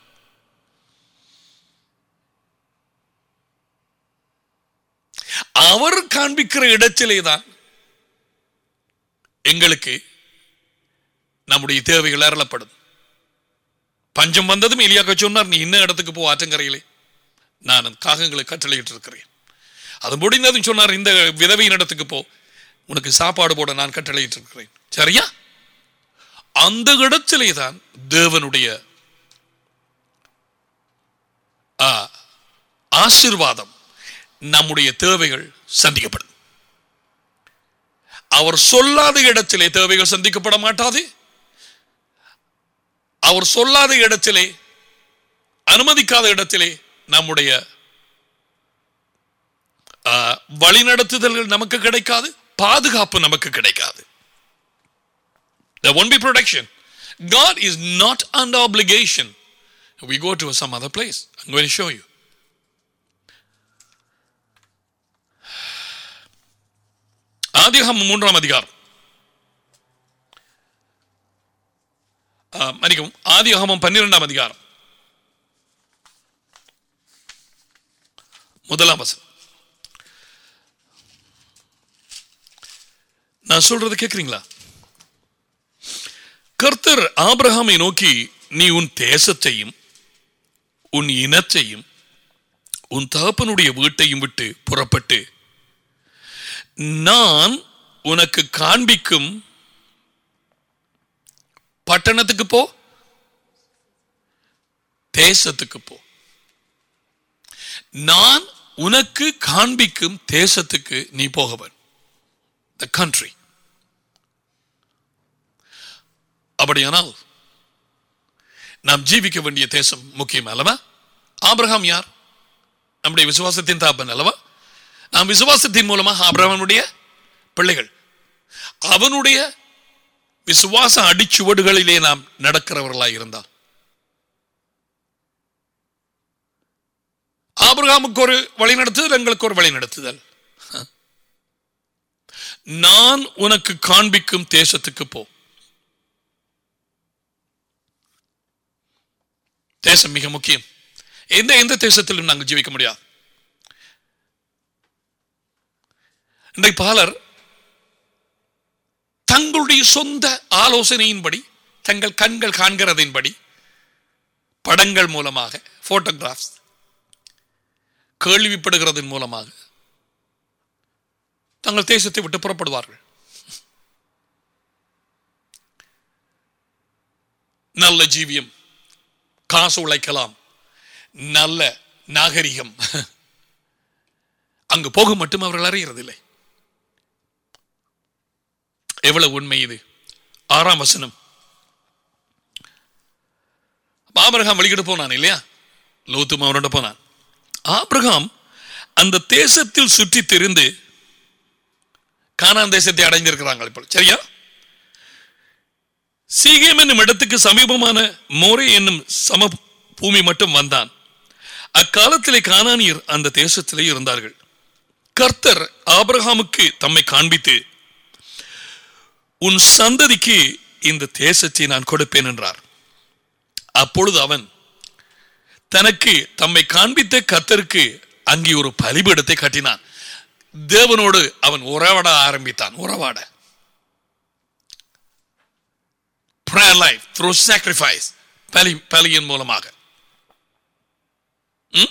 அவர் காண்பிக்கிற இடத்திலே தான் எங்களுக்கு நம்முடைய தேவைகள் அருளப்படும் பஞ்சம் வந்ததும் எலியாக்க சொன்னார் நீ இன்ன இடத்துக்கு போ ஆற்றங்கரையிலே நான் காகங்களை கட்டளையிட்டு இருக்கிறேன் அது முடிந்ததும் சொன்னார் இந்த விதவையின் இடத்துக்கு போ உனக்கு சாப்பாடு போட நான் கட்டளையிட்டு இருக்கிறேன் சரியா அந்த இடத்திலே தான் தேவனுடைய ஆ, ஆசீர்வாதம் நம்முடைய தேவைகள் சந்திக்கப்படும் அவர் சொல்லாத இடத்திலே தேவைகள் சந்திக்கப்பட மாட்டாது அவர் சொல்லாத இடத்திலே அனுமதிக்காத இடத்திலே நம்முடைய ஆ, வழிநடத்துதல்கள் நமக்கு கிடைக்காது பாதுகாப்பு நமக்கு கிடைக்காது There won't be protection. God is not under obligation. We go to some other place. I'm going to show you. ஆதிகாமம் மூன்றாம் அதிகாரம் ஆ, மன்னிக்கவும் ஆதிகாமம் பன்னிரெண்டாம் அதிகாரம் முதலாம் வசனம் நான் சொல்றது கேட்குறீங்களா கர்த்தர் ஆபிரகாமை நோக்கி நீ உன் தேசத்தையும் உன் இனத்தையும் உன் தகப்பனுடைய வீட்டையும் விட்டு புறப்பட்டு நான் உனக்கு காண்பிக்கும் பட்டணத்துக்கு போ தேசத்துக்கு போ நான் உனக்கு காண்பிக்கும் தேசத்துக்கு நீ போகவன் த கண்ட்ரி அப்படியானால் நாம் ஜீவிக்க வேண்டிய தேசம் முக்கியம் அல்லவா ஆபிரகாம் யார் நம்முடைய விசுவாசத்தின் தாப்பன் அல்லவா நாம் விசுவாசத்தின் மூலமாக ஆபிரகாமுடைய பிள்ளைகள் அவனுடைய விசுவாச அடிச்சுவடுகளிலே நாம் நடக்கிறவர்களாய் இருந்தால் ஆபிரகாமுக்கு ஒரு வழி நடத்துதல் எங்களுக்கு ஒரு வழி நடத்துதல் நான் உனக்கு காண்பிக்கும் தேசத்துக்கு போ தேசம் மிக முக்கியம் எந்த எந்த தேசத்திலும் நாங்கள் ஜீவிக்க முடியாது இன்றைக்கு பலர் தங்களுடைய சொந்த ஆலோசனையின்படி தங்கள் கண்கள் காண்கிறதின்படி படங்கள் மூலமாக போட்டோகிராஃப்ஸ் கேள்விப்படுகிறதன் மூலமாக தங்கள் தேசத்தை விட்டு புறப்படுவார்கள் நல்ல ஜீவியம் காசு உழைக்கலாம் நல்ல நாகரிகம் அங்கு போக மட்டும் அவர்கள் அறியறதில்லை எவ்வளவு உண்மை இது ஆறாம் வசனம் ஆபிரகாம் வெளிக்கிட்டு போனான் இல்லையா லோத்தும் அவனோட போனான் ஆபிரகாம் அந்த தேசத்தில் சுற்றி திரிந்து கானான் தேசத்தை அடைந்திருக்கிறாங்க இப்போ சரியா சீகேம் என்னும் இடத்துக்கு சமீபமான மோரே என்னும் சம பூமி மட்டும் வந்தான் அக்காலத்திலே கானானியர் அந்த தேசத்திலே இருந்தார்கள் கர்த்தர் ஆபிரகாமுக்கு தம்மை காண்பித்து உன் சந்ததிக்கு இந்த தேசத்தை நான் கொடுப்பேன் என்றார் அப்பொழுது அவன் தனக்கு தம்மை காண்பித்த கர்த்தருக்கு அங்கே ஒரு பலிபீடத்தை கட்டினான் தேவனோடு அவன் உறவாட ஆரம்பித்தான் உறவாட prayer life through sacrifice பலி பலியின் மூலமாக ம்?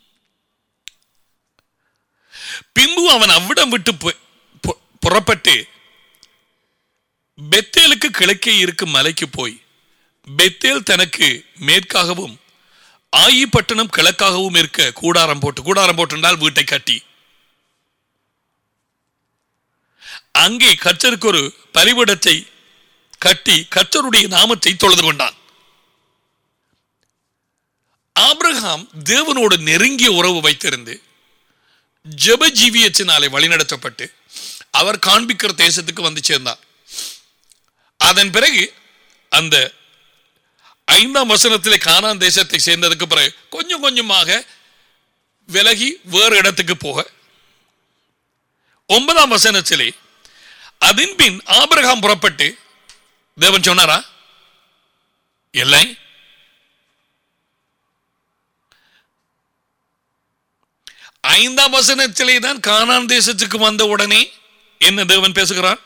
பின்பு அவன் அவ்விடம் விட்டு பு- பு- புறப்பட்டு பெத்தேலுக்கு கிழக்கே இருக்கும் மலைக்கு போய் பெத்தேல் தனக்கு மேற்காகவும் ஆயி பட்டணம் கிழக்காகவும் இருக்க கூடாரம் போட்டு கூடாரம் போட்டிருந்தால் வீட்டை கட்டி அங்கே கர்த்தருக்கு ஒரு பரிவிடத்தை கட்டி கர்த்தருடைய நாமத்தை தொழுது கொண்டான் ஆபிரகாம் தேவனோடு நெருங்கிய உறவு வைத்திருந்து ஜெப ஜீவியத்தினாலே வழிநடத்தப்பட்டு அவர் காண்பிக்கிற தேசத்துக்கு வந்து சேர்ந்தார் அதன் பிறகு அந்த ஐந்தாம் வசனத்திலே கானான் தேசத்தை சேர்ந்ததுக்கு பிறகு கொஞ்சம் கொஞ்சமாக விலகி வேறு இடத்துக்கு போக ஒன்பதாம் வசனத்திலே அதன் பின் ஆபிரகாம் புறப்பட்டு தேவன் சொன்னாரா இல்லை ஐந்தாம் வசனத்திலே தான் கானான் தேசத்துக்கு வந்த உடனே என்ன தேவன் பேசுகிறார்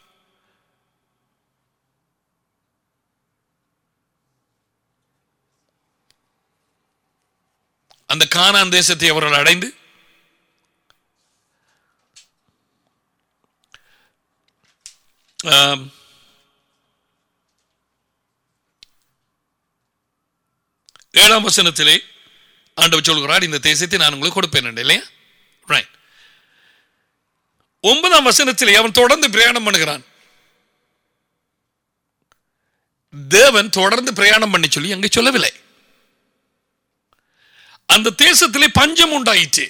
அந்த கானான் தேசத்தை அவர்கள் அடைந்து ஆம், ஏழாம் வசனத்திலே ஆண்டவர் சொல்கிறார் இந்த தேசத்தை நான் உங்களுக்கு கொடுப்பேன் இல்லையா ரைட் ஒன்பதாம் வசனத்திலே அவன் தொடர்ந்து பிரயாணம் பண்ணுகிறான் தேவன் தொடர்ந்து பிரயாணம் பண்ணி சொல்லி அங்கே சொல்லவில்லை அந்த தேசத்திலே பஞ்சம் உண்டாயிற்று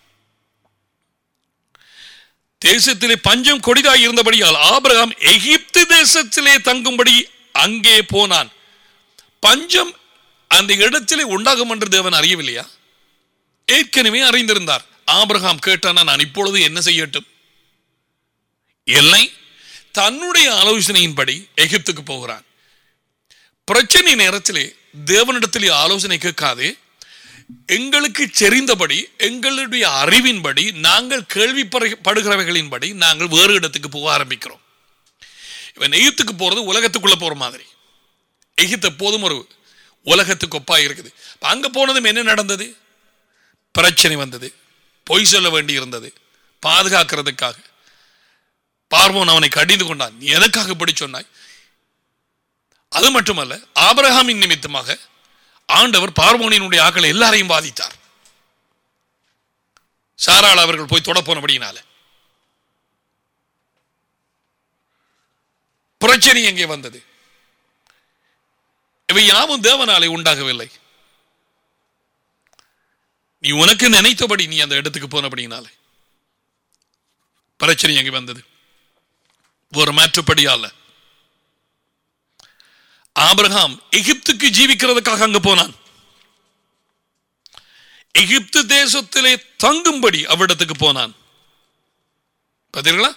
தேசத்திலே பஞ்சம் கொடிதாய் இருந்தபடியால் ஆபிரகாம் எகிப்து தேசத்திலே தங்கும்படி அங்கே போனான் பஞ்சம் அந்த இடத்திலே உண்டாகும் என்று தேவன் அறியவில்லையா ஏற்கனவே அறிந்திருந்தார் ஆபிரகாம் கேட்டானா நான் இப்பொழுது என்ன செய்யட்டும் இல்லை தன்னுடைய ஆலோசனையின்படி எகிப்துக்கு போகிறான் பிரச்சனை நேரத்திலே தேவனிடத்திலே ஆலோசனை கேட்காது எங்களுக்கு தெரிந்தபடி எங்களுடைய அறிவின்படி நாங்கள் கேள்விப்படுகிறவைகளின்படி நாங்கள் வேறு இடத்துக்கு போக ஆரம்பிக்கிறோம் இவன் எகிப்துக்கு போறது உலகத்துக்குள்ள போற மாதிரி எகிப்து எப்போதும் ஒரு உலகத்துக்கு ஒப்பா இருக்குது இப்ப அங்க போனதும் என்ன நடந்தது பிரச்சனை வந்தது பொய் சொல்ல வேண்டி இருந்தது பாதுகாக்கிறதுக்காக பார்வோன் அவனை கடிந்து கொண்டான் நீ எதற்காக இப்படி சொன்னாய் அது மட்டுமல்ல ஆபிரகாமின் நிமித்தமாக ஆண்டவர் பார்வோனினுடைய ஆக்களை எல்லாரையும் பாதித்தார் சாராள் அவர்கள் போய் தொட போனபடியினால பிரச்சனை எங்கே வந்தது இவை யாவும் தேவனாலே உண்டாகவில்லை நீ உனக்கு நினைத்தபடி நீ அந்த இடத்துக்கு போனபடினாலே பிரச்சனை எங்கே வந்தது ஒரு மாற்றுப்படியால ஆபிரகாம் எகிப்துக்கு ஜீவிக்கிறதுக்காக அங்க போனான் எகிப்து தேசத்திலே தங்கும்படி அவ்விடத்துக்கு போனான் பார்த்தீர்களா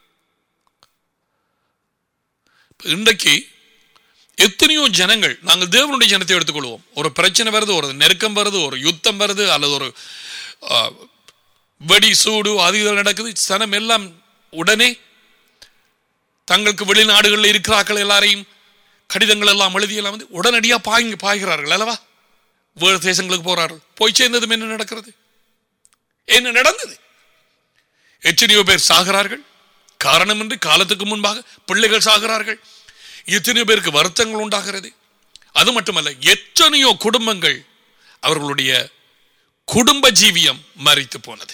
இன்றைக்கு எத்தனையோ ஜனங்கள் நாங்கள் தேவனுடைய ஜனத்தை எடுத்துக்கொள்வோம் ஒரு பிரச்சனை வருது ஒரு நெருக்கம் வருது ஒரு யுத்தம் வருது அல்லது ஒரு ஆ, வெடி சூடு அது இது நடக்குது சனம் எல்லாம் உடனே தங்களுக்கு வெளிநாடுகளில் இருக்கிறார்கள் எல்லாரையும் கடிதங்கள் எல்லாம் எழுதி எல்லாம் வந்து உடனடியாக பாய்ங்க பாய்கிறார்கள் அல்லவா வேறு தேசங்களுக்கு போறார்கள் போய் சேர்ந்ததும் என்ன நடக்கிறது என்ன நடந்தது எத்தனையோ பேர் சாகிறார்கள் காரணமின்றி காலத்துக்கு முன்பாக பிள்ளைகள் சாகிறார்கள் எத்தனையோ பேருக்கு வருத்தங்கள் உண்டாகிறது அது மட்டுமல்ல எத்தனையோ குடும்பங்கள் அவர்களுடைய குடும்ப ஜீவியம் மறித்து போனது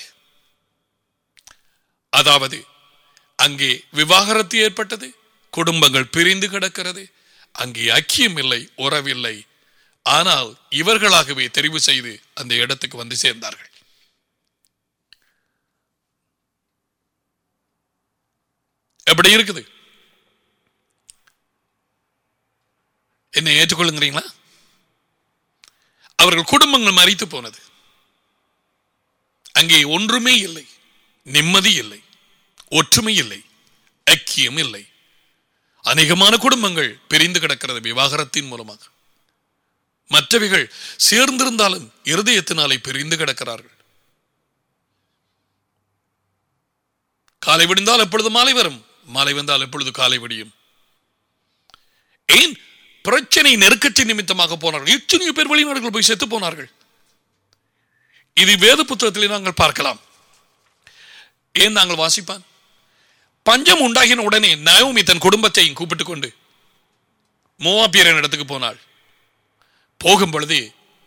அதாவது அங்கே விவாகரத்து ஏற்பட்டது குடும்பங்கள் பிரிந்து கிடக்கிறது அங்கே ஐக்கியம் இல்லை உறவில்லை ஆனால் இவர்களாகவே தெரிவு செய்து அந்த இடத்துக்கு வந்து சேர்ந்தார்கள் எப்படி இருக்குது என்னை ஏற்றுக்கொள்ளுங்கிறீங்களா அவர்கள் குடும்பங்கள் மறித்து போனது அங்கே ஒன்றுமே இல்லை நிம்மதி இல்லை ஒற்றுமை இல்லை ஐக்கியம் இல்லை அநேகமான குடும்பங்கள் பிரிந்து கிடக்கிறது விவாகரத்தின் மூலமாக மற்றவைகள் சேர்ந்திருந்தாலும் இருதயத்தினாலே பிரிந்து கிடக்கிறார்கள் காலை விடிந்தால் எப்பொழுது மாலை வரும் மாலை வந்தால் எப்பொழுது காலை விடியும் ஏன் பிரச்சனை நெருக்கடி நிமித்தமாக போனார்கள் எத்தனையோ பேர் வெளிநாடுகள் போய் செத்து போனார்கள் இது வேத புத்தகத்திலே நாங்கள் பார்க்கலாம் ஏன் நாங்கள் வாசிப்பான் பஞ்சம் உண்டாகின உடனே நயோமி தன் குடும்பத்தையும் கூப்பிட்டு கொண்டு மோவாப்பியரின் இடத்துக்கு போனாள் போகும் பொழுது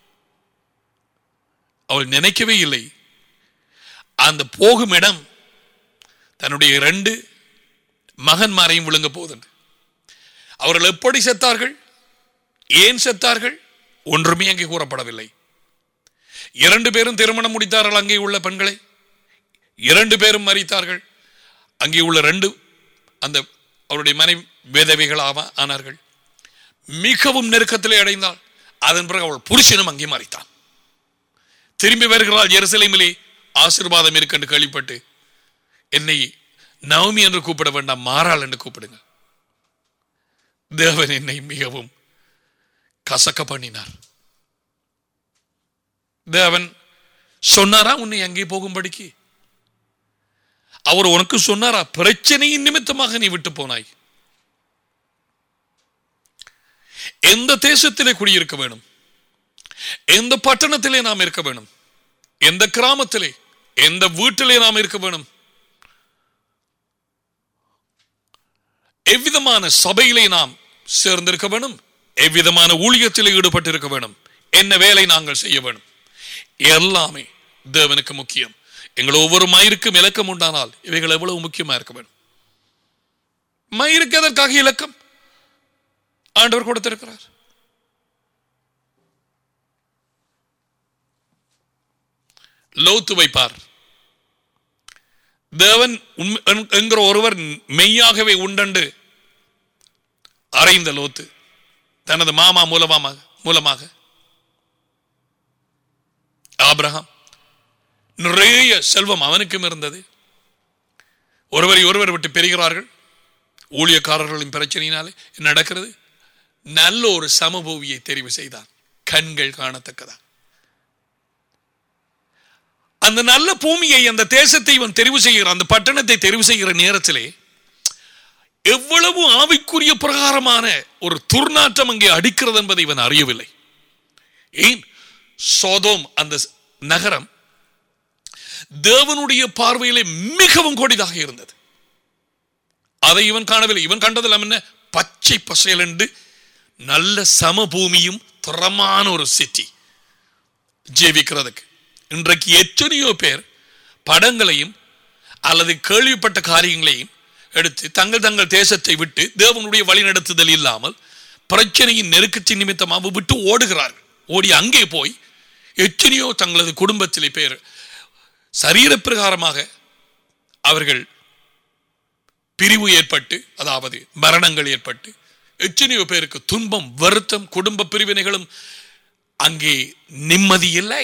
அவள் நினைக்கவே இல்லை அந்த போகும் இடம் தன்னுடைய இரண்டு மகன்மாரையும் விழுங்க போகுது அவர்கள் எப்படி செத்தார்கள் ஏன் செத்தார்கள் ஒன்றுமே அங்கே கூறப்படவில்லை இரண்டு பேரும் திருமணம் முடித்தார்கள் அங்கே உள்ள பெண்களை இரண்டு பேரும் மறித்தார்கள் அங்கே உள்ள ரெண்டு அந்த அவருடைய மனைவி வேதவைகள் ஆவா ஆனார்கள் மிகவும் நெருக்கத்திலே அடைந்தாள் அதன் பிறகு அவள் புருஷனும் அங்கே மறித்தான் திரும்பி வருகிறாள் எருசலேமிலே ஆசீர்வாதம் இருக்கென்று கேள்விப்பட்டு என்னை நவமி என்று கூப்பிட வேண்டாம் மாறாள் என்று கூப்பிடுங்க தேவன் என்னை மிகவும் கசக்க பண்ணினார் தேவன் சொன்னாரா உன்னை அங்கே போகும்படிக்கு அவர் உனக்கு சொன்னாரா பிரச்சனையின் நிமித்தமாக நீ விட்டு போனாய் எந்த தேசத்திலே குடியிருக்க வேணும் எந்த பட்டணத்திலே நாம் இருக்க வேணும் எந்த கிராமத்திலே எந்த வீட்டிலே நாம் இருக்க வேணும் எவ்விதமான சபையிலே நாம் சேர்ந்திருக்க வேணும் எவ்விதமான ஊழியத்திலே ஈடுபட்டிருக்க வேணும் என்ன வேலை நாங்கள் செய்ய வேணும் எல்லாமே தேவனுக்கு முக்கியம் எங்கள் ஒவ்வொரு மயிருக்கும் இலக்கம் உண்டானால் இவைகள் எவ்வளவு முக்கியமா இருக்க வேணும் மயிருக்கு எதற்காக இலக்கம் ஆண்டவர் கொடுத்திருக்கிறார் லோத்து வைப்பார் தேவன் உண்மை- என்- என்கிற ஒருவர் மெய்யாகவே உண்டண்டு அறைந்த லோத்து தனது மாமா மூலமாக மூலமாக ஆபிரகாம் நிறைய செல்வம் அவனுக்கும் இருந்தது ஒருவரை ஒருவர் விட்டு பெறுகிறார்கள் ஊழியக்காரர்களின் பிரச்சனையினாலே என்ன நடக்கிறது நல்ல ஒரு சமபூவியை தெரிவு செய்தான் கண்கள் காணத்தக்கதா அந்த நல்ல பூமியை அந்த தேசத்தை இவன் தெரிவு செய்கிற அந்த பட்டணத்தை தெரிவு செய்கிற நேரத்திலே எவ்வளவு ஆவிக்குரிய பிரகாரமான ஒரு துர்நாற்றம் அங்கே அடிக்கிறது என்பதை இவன் அறியவில்லை ஏன் சோதோம் அந்த நகரம் தேவனுடைய பார்வையிலே மிகவும் கொடிதாக இருந்தது அதை இவன் காணவில்லை இவன் கண்டதெல்லாம் என்ன பச்சை பசையல் என்று நல்ல சமபூமியும் தரமான ஒரு சிட்டி ஜீவிக்கிறதுக்கு இன்றைக்கு எத்தனையோ பேர் படங்களையும் அல்லது கேள்விப்பட்ட காரியங்களையும் எடுத்து தங்கள் தங்கள் தேசத்தை விட்டு தேவனுடைய வழிநடத்துதல் இல்லாமல் பிரச்சனையின் நெருக்கத்தின் நிமித்தமாக விட்டு ஓடுகிறார்கள் ஓடி அங்கே போய் எத்தனையோ தங்களது குடும்பத்திலே பேர் சரீர பிரகாரமாக அவர்கள் பிரிவு ஏற்பட்டு அதாவது மரணங்கள் ஏற்பட்டு எத்தனையோ பேருக்கு துன்பம் வருத்தம் குடும்ப பிரிவினைகளும் அங்கே நிம்மதி இல்லை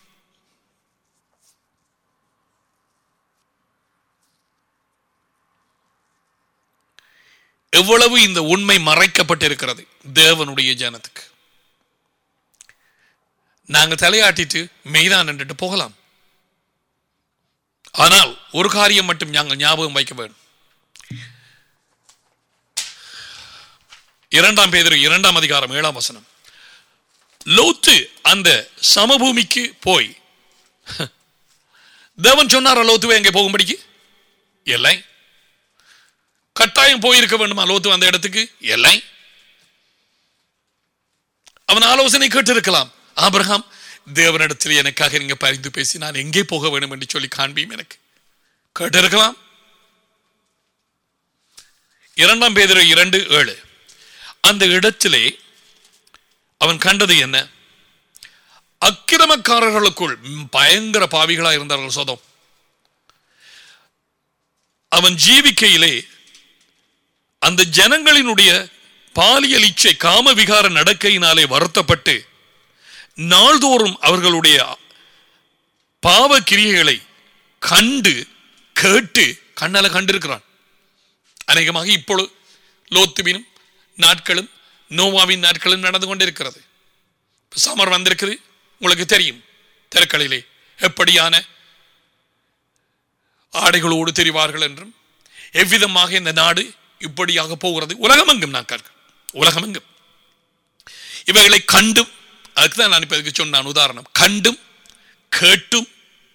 எவ்வளவு இந்த உண்மை மறைக்கப்பட்டிருக்கிறது தேவனுடைய ஜனத்துக்கு நாங்கள் தலையாட்டிட்டு மெய்தான் நின்றுட்டு போகலாம் ஆனால் ஒரு காரியம் மட்டும் நாங்கள் ஞாபகம் வைக்க வேண்டும் இரண்டாம் பேதர் இரண்டாம் அதிகாரம் ஏழாம் வசனம் லோத்து அந்த சமபூமிக்கு போய் தேவன் சொன்னாரா லோத்துவை அங்கே போகும்படிக்கு இல்லை கட்டாயம் போயிருக்க வேண்டுமா லோத்து அந்த இடத்துக்கு இல்லை அவன் ஆலோசனை கேட்டிருக்கலாம் ஆபிரகாம் தேவனிடத்தில் எனக்காக நீங்க பரிந்து பேசி நான் எங்கே போக வேண்டும் என்று சொல்லி காண்பியும் எனக்கு கேட்டிருக்கலாம் இரண்டாம் பேதர் இரண்டு ஏழு அந்த இடத்திலே அவன் கண்டது என்ன அக்கிரமக்காரர்களுக்குள் பயங்கர பாவிகளா இருந்தார்கள் சோதம் அவன் ஜீவிக்கையிலே அந்த ஜனங்களினுடைய பாலியல் இச்சை காம விகார நடக்கையினாலே வருத்தப்பட்டு நாள்தோறும் அவர்களுடைய பாவ கிரியைகளை கண்டு கேட்டு கண்ணால கண்டிருக்கிறான் அநேகமாக இப்பொழுது லோத்துவினும் நாட்களும் நோவாவின் நாட்களும் நடந்து கொண்டிருக்கிறது சமர் வந்திருக்குது உங்களுக்கு தெரியும் தெருக்களிலே எப்படியான ஆடைகளோடு தெரிவார்கள் என்றும் எவ்விதமாக இந்த நாடு இப்படியாக போகிறது உலகமெங்கும் நான் கற்க உலகமெங்கும் இவைகளை கண்டும் அதுக்கு தான் நான் இப்ப இதுக்கு சொன்னான் உதாரணம் கண்டும் கேட்டும்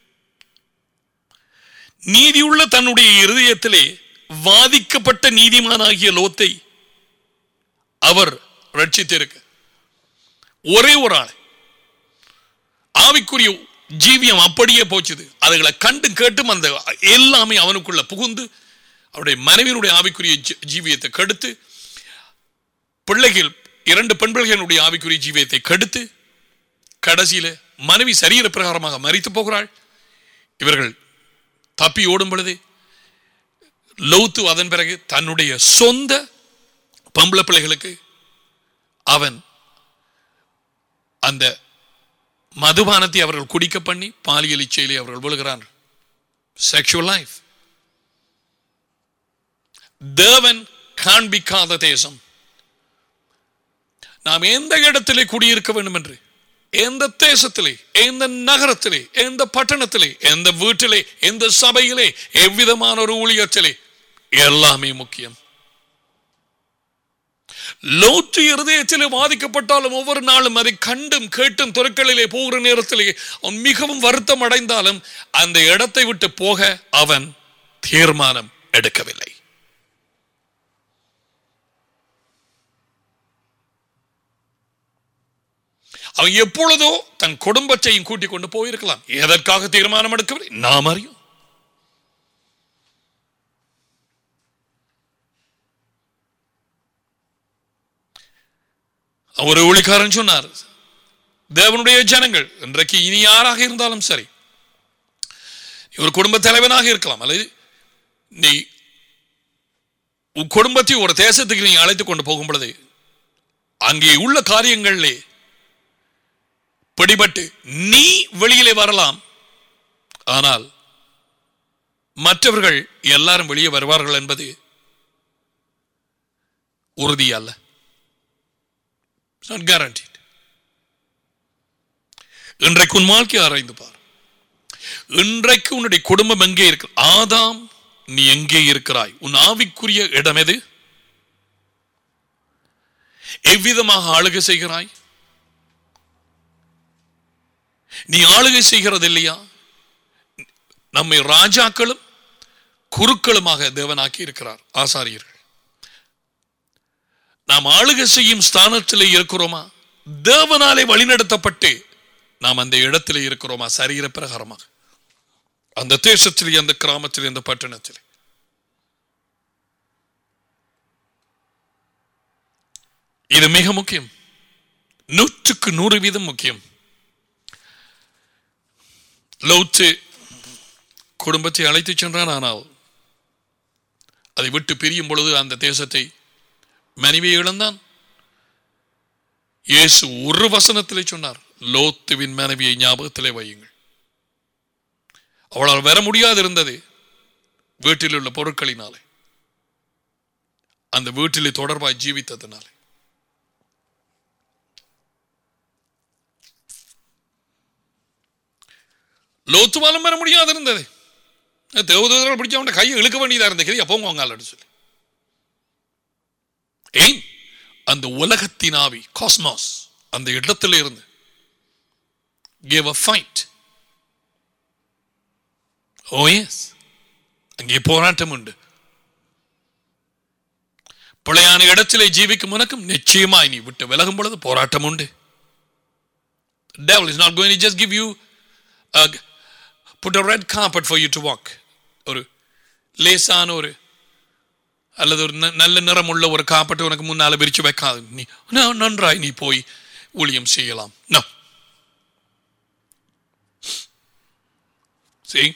நீதியுள்ள தன்னுடைய இருதயத்திலே வாதிக்கப்பட்ட நீதிமானாகிய லோத்தை அவர் ரட்சித்திருக்க ஒரே ஒரு ஆள் ஆவிக்குரிய ஜீவியம் அப்படியே போச்சுது அதுகளை கண்டு கேட்டும் அந்த எல்லாமே அவனுக்குள்ள புகுந்து அவருடைய மனைவியினுடைய ஆவிக்குரிய ஜீ- ஜீவியத்தை கெடுத்து பிள்ளைகள் இரண்டு பெண் பிள்ளைகளுடைய ஆவிக்குரிய ஜீவியத்தை கெடுத்து கடைசியில மனைவி சரீர பிரகாரமாக மறித்து போகிறாள் இவர்கள் தப்பி ஓடும் பொழுது லௌத்து அதன் பிறகு தன்னுடைய சொந்த பொம்பளை பிள்ளைகளுக்கு அவன் அந்த மதுபானத்தை அவர்கள் குடிக்க பண்ணி பாலியல் இச்சையிலே அவர்கள் விழுகிறார்கள் செக்ஷுவல் லைஃப் தேவன் காண்பிக்காத தேசம் நாம் எந்த இடத்திலே குடியிருக்க வேண்டும் என்று எந்த தேசத்திலே எந்த நகரத்திலே எந்த பட்டணத்திலே எந்த வீட்டிலே எந்த சபையிலே எவ்விதமான ஒரு ஊழியத்திலே எல்லாமே முக்கியம் லோத்து இருதயத்திலே பாதிக்கப்பட்டாலும் ஒவ்வொரு நாளும் அதை கண்டும் கேட்டும் துறக்களிலே போகிற நேரத்திலே அவன் மிகவும் வருத்தம் அடைந்தாலும் அந்த இடத்தை விட்டு போக அவன் தீர்மானம் எடுக்கவில்லை அவன் எப்பொழுதோ தன் குடும்பத்தையும் கூட்டிக் கொண்டு போயிருக்கலாம் எதற்காக தீர்மானம் எடுக்கவில்லை நாம் அறியும் ஒரு ஒளிக்காரன் சொன்னார் தேவனுடைய ஜனங்கள் இன்றைக்கு இனி யாராக இருந்தாலும் சரி ஒரு குடும்ப தலைவனாக இருக்கலாம் அல்லது நீ உன் குடும்பத்தை ஒரு தேசத்துக்கு நீ அழைத்துக் கொண்டு போகும் பொழுது அங்கே உள்ள காரியங்களிலே பிடிபட்டு நீ வெளியிலே வரலாம் ஆனால் மற்றவர்கள் எல்லாரும் வெளியே வருவார்கள் என்பது உறுதி அல்ல நாட் guaranteed இன்றைக்கு உன் வாழ்க்கையை ஆராய்ந்து பார் இன்றைக்கு உன்னுடைய குடும்பம் எங்கே இருக்கு ஆதாம் நீ எங்கே இருக்கிறாய் உன் ஆவிக்குரிய இடம் எது எவ்விதமாக ஆளுகை செய்கிறாய் நீ ஆளுகை செய்கிறது இல்லையா நம்மை ராஜாக்களும் குருக்களுமாக தேவனாக்கி இருக்கிறார் ஆசாரியர்கள் நாம் ஆளுகை செய்யும் ஸ்தானத்திலே இருக்கிறோமா தேவனாலே வழிநடத்தப்பட்டு நாம் அந்த இடத்திலே இருக்கிறோமா சரீர பிரகாரமாக அந்த தேசத்திலே அந்த கிராமத்திலே அந்த பட்டணத்திலே இது மிக முக்கியம் நூற்றுக்கு நூறு வீதம் முக்கியம் லோத்து குடும்பத்தை அழைத்து சென்றான் ஆனால் அதை விட்டு பிரியும் பொழுது அந்த தேசத்தை மனைவியை இழந்தான் இயேசு ஒரு வசனத்திலே சொன்னார் லோத்துவின் மனைவியை ஞாபகத்திலே வையுங்கள் அவளால் வர முடியாது இருந்தது வீட்டில் உள்ள பொருட்களினாலே அந்த வீட்டிலே தொடர்பாய் ஜீவித்ததினாலே லோத்துவாலும் வர முடியாது இருந்தது தேவதூதர்கள் பிடிச்ச அவன் கையை இழுக்க வேண்டியதா இருந்தது எப்போ வாங்கலான்னு சொல்லி ஏன் அந்த உலகத்தின் ஆவி காஸ்மாஸ் அந்த இடத்துல இருந்து gave a fight oh yes அங்கே போராட்டம் உண்டு பிழையான இடத்திலே ஜீவிக்கும் உனக்கும் நிச்சயமாய் நீ விட்டு விலகும் பொழுது போராட்டம் உண்டு devil is not going to just give you a, put a red carpet for you to walk ஒரு லேசான ஒரு அல்லது ஒரு ந- நல்ல நிறம் உள்ள ஒரு காப்பட்டு உனக்கு முன்னால விரிச்சு வைக்காது நீ ந- நன்றாய் நீ போய் ஊழியம் செய்யலாம் No. See?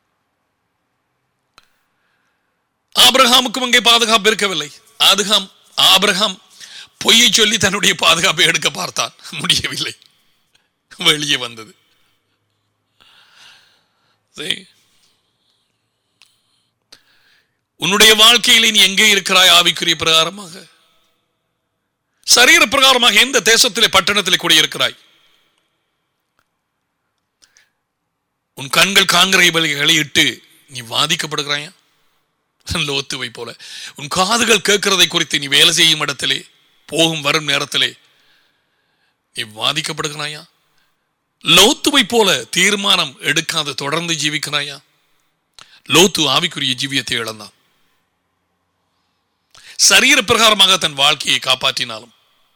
ஆபிரகாமுக்கும் அங்கே பாதுகாப்பு இருக்கவில்லை ஆதுகாம் ஆபிரகாம் பொய்யை சொல்லி தன்னுடைய பாதுகாப்பை எடுக்க பார்த்தான் முடியவில்லை வெளியே வந்தது சரி. உன்னுடைய வாழ்க்கையில் நீ எங்கே இருக்கிறாய் ஆவிக்குரிய பிரகாரமாக சரீர பிரகாரமாக எந்த தேசத்திலே பட்டணத்திலே குடியிருக்கிறாய் உன் கண்கள் காங்கிரகளை இட்டு நீ வாதிக்கப்படுகிறாயா லோத்துவை போல உன் காதுகள் கேட்கிறதை குறித்து நீ வேலை செய்யும் இடத்திலே போகும் வரும் நேரத்திலே நீ வாதிக்கப்படுகிறாயா லோத்துவை போல தீர்மானம் எடுக்காத தொடர்ந்து ஜீவிக்கிறாயா லோத்து ஆவிக்குரிய ஜீவியத்தை இழந்தான் சரீர பிரகாரமாக தன் வாழ்க்கையை காப்பாற்றினாலும்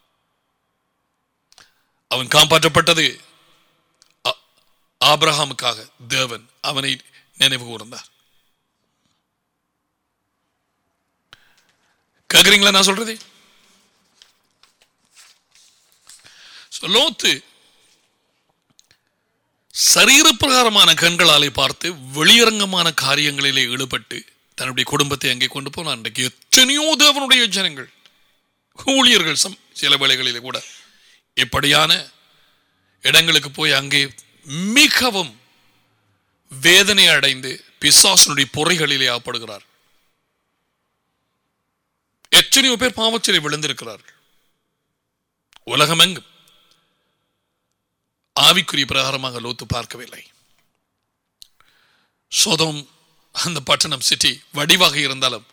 அவன் காப்பாற்றப்பட்டது ஆ- ஆபிரகாமுக்காக தேவன் அவனை நினைவு கூர்ந்தார் கேக்குறீங்களா நான் சொல்றது So, லோத்து சரீரப்பிரகாரமான கண்களாலே பார்த்து வெளியரங்கமான காரியங்களிலே ஈடுபட்டு தன்னுடைய குடும்பத்தை அங்கே கொண்டு போனான் இன்றைக்கு எத்தனையோ தேவனுடைய ஜனங்கள் ஊழியர்கள் சம் சில வேளைகளிலே கூட இப்படியான இடங்களுக்கு போய் அங்கே மிகவும் வேதனை அடைந்து பிசாசனுடைய பொறைகளிலே ஆப்படுகிறார் எத்தனையோ பேர் பாவச்சிலை விழுந்திருக்கிறார்கள் உலகமெங்கும் ஆவிக்குரிய பிரகாரமாக லோத்து பார்க்கவில்லை சோதம் அந்த பட்டணம் சிட்டி வடிவாக இருந்தாலும்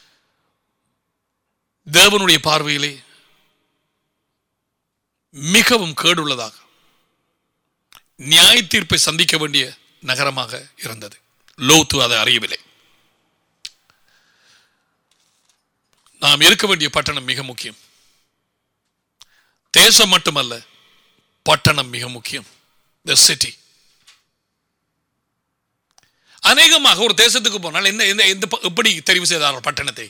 தேவனுடைய பார்வையிலே மிகவும் கேடுள்ளதாக நியாய தீர்ப்பை சந்திக்க வேண்டிய நகரமாக இருந்தது லோத்து அதை அறியவில்லை நாம் இருக்க வேண்டிய பட்டணம் மிக முக்கியம் தேசம் மட்டுமல்ல பட்டணம் மிக முக்கியம் த சிட்டி அநேகமாக ஒரு தேசத்துக்கு போனால் என்ன எந்த எந்த ப- எப்படி தெரிவு செய்தார் ஒரு பட்டணத்தை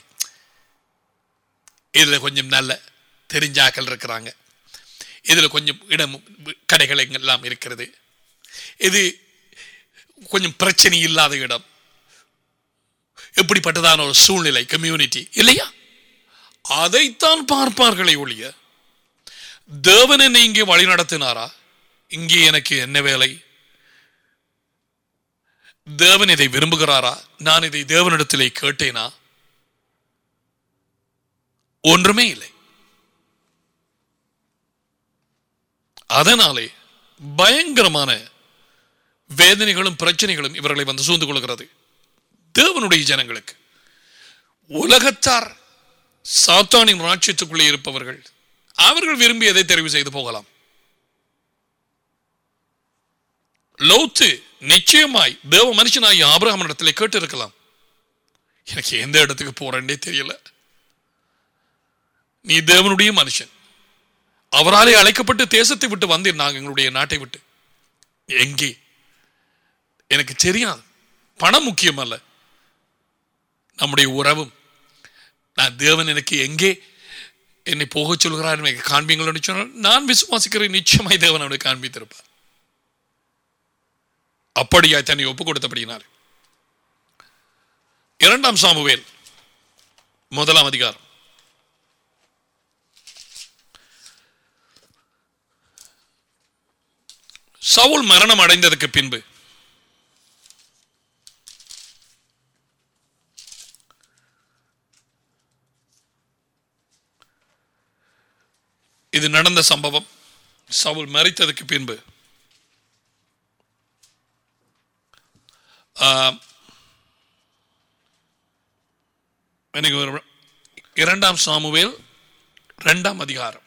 இதுல கொஞ்சம் நல்ல தெரிஞ்சாக்கள் இருக்கிறாங்க இதுல கொஞ்சம் இடம் கடைகள் எல்லாம் இருக்கிறது இது கொஞ்சம் பிரச்சனை இல்லாத இடம் எப்படிப்பட்டதான ஒரு சூழ்நிலை கம்யூனிட்டி இல்லையா அதைத்தான் பார்ப்பார்களே ஒழிய தேவன் என்னை இங்கே வழி நடத்தினாரா இங்கே எனக்கு என்ன வேலை தேவன் இதை விரும்புகிறாரா நான் இதை தேவனிடத்திலே கேட்டேனா ஒன்றுமே இல்லை அதனாலே பயங்கரமான வேதனைகளும் பிரச்சனைகளும் இவர்களை வந்து சூழ்ந்து கொள்கிறது தேவனுடைய ஜனங்களுக்கு உலகத்தார் சாத்தானின் ராட்சியத்துக்குள்ளே இருப்பவர்கள் அவர்கள் விரும்பியதை தெரிவு செய்து போகலாம் லோத்து நிச்சயமாய் தேவ மனுஷனாகி ஆபிரகாம் இடத்துல கேட்டு இருக்கலாம் எனக்கு எந்த இடத்துக்கு போறேன்னே தெரியல நீ தேவனுடைய மனுஷன் அவராலே அழைக்கப்பட்டு தேசத்தை விட்டு வந்தேன் நாங்கள் எங்களுடைய நாட்டை விட்டு எங்கே எனக்கு தெரியாது பணம் முக்கியம் அல்ல நம்முடைய உறவும் நான் தேவன் எனக்கு எங்கே என்னை போகச் சொல்கிறார் எனக்கு காண்பீங்களோன்னு சொன்னால் நான் விசுவாசிக்கிறேன் நிச்சயமாய் தேவன் அவனுக்கு காண்பித்திருப்பார் அப்படியாய் தன்னை ஒப்பு கொடுத்தபடியினார் இரண்டாம் சாமுவேல் முதலாம் அதிகாரம் சவுல் மரணம் அடைந்ததற்கு பின்பு இது நடந்த சம்பவம் சவுல் மறித்ததுக்கு பின்பு ஆம், எனக்கு ஒரு இரண்டாம் சாமுவேல் இரண்டாம் அதிகாரம்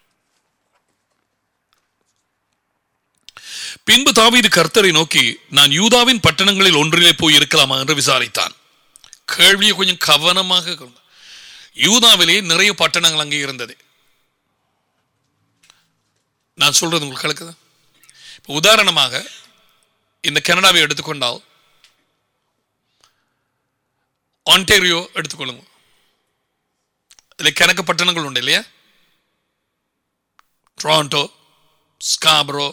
பின்பு தாவீது கர்த்தரை நோக்கி நான் யூதாவின் பட்டணங்களில் ஒன்றிலே போய் இருக்கலாமா என்று விசாரித்தான் கேள்வியை கொஞ்சம் கவனமாக கொள்ள. யூதாவிலே நிறைய பட்டணங்கள் அங்கே இருந்தது நான் சொல்றது உங்களுக்கு கலக்குதா இப்போ உதாரணமாக இந்த கனடாவை எடுத்துக்கொண்டால் ஆன்டேரியோ எடுத்துக்கொள்ளுங்க இதில் கணக்கு பட்டணங்கள் உண்டு இல்லையா டொராண்டோ ஸ்காப்ரோ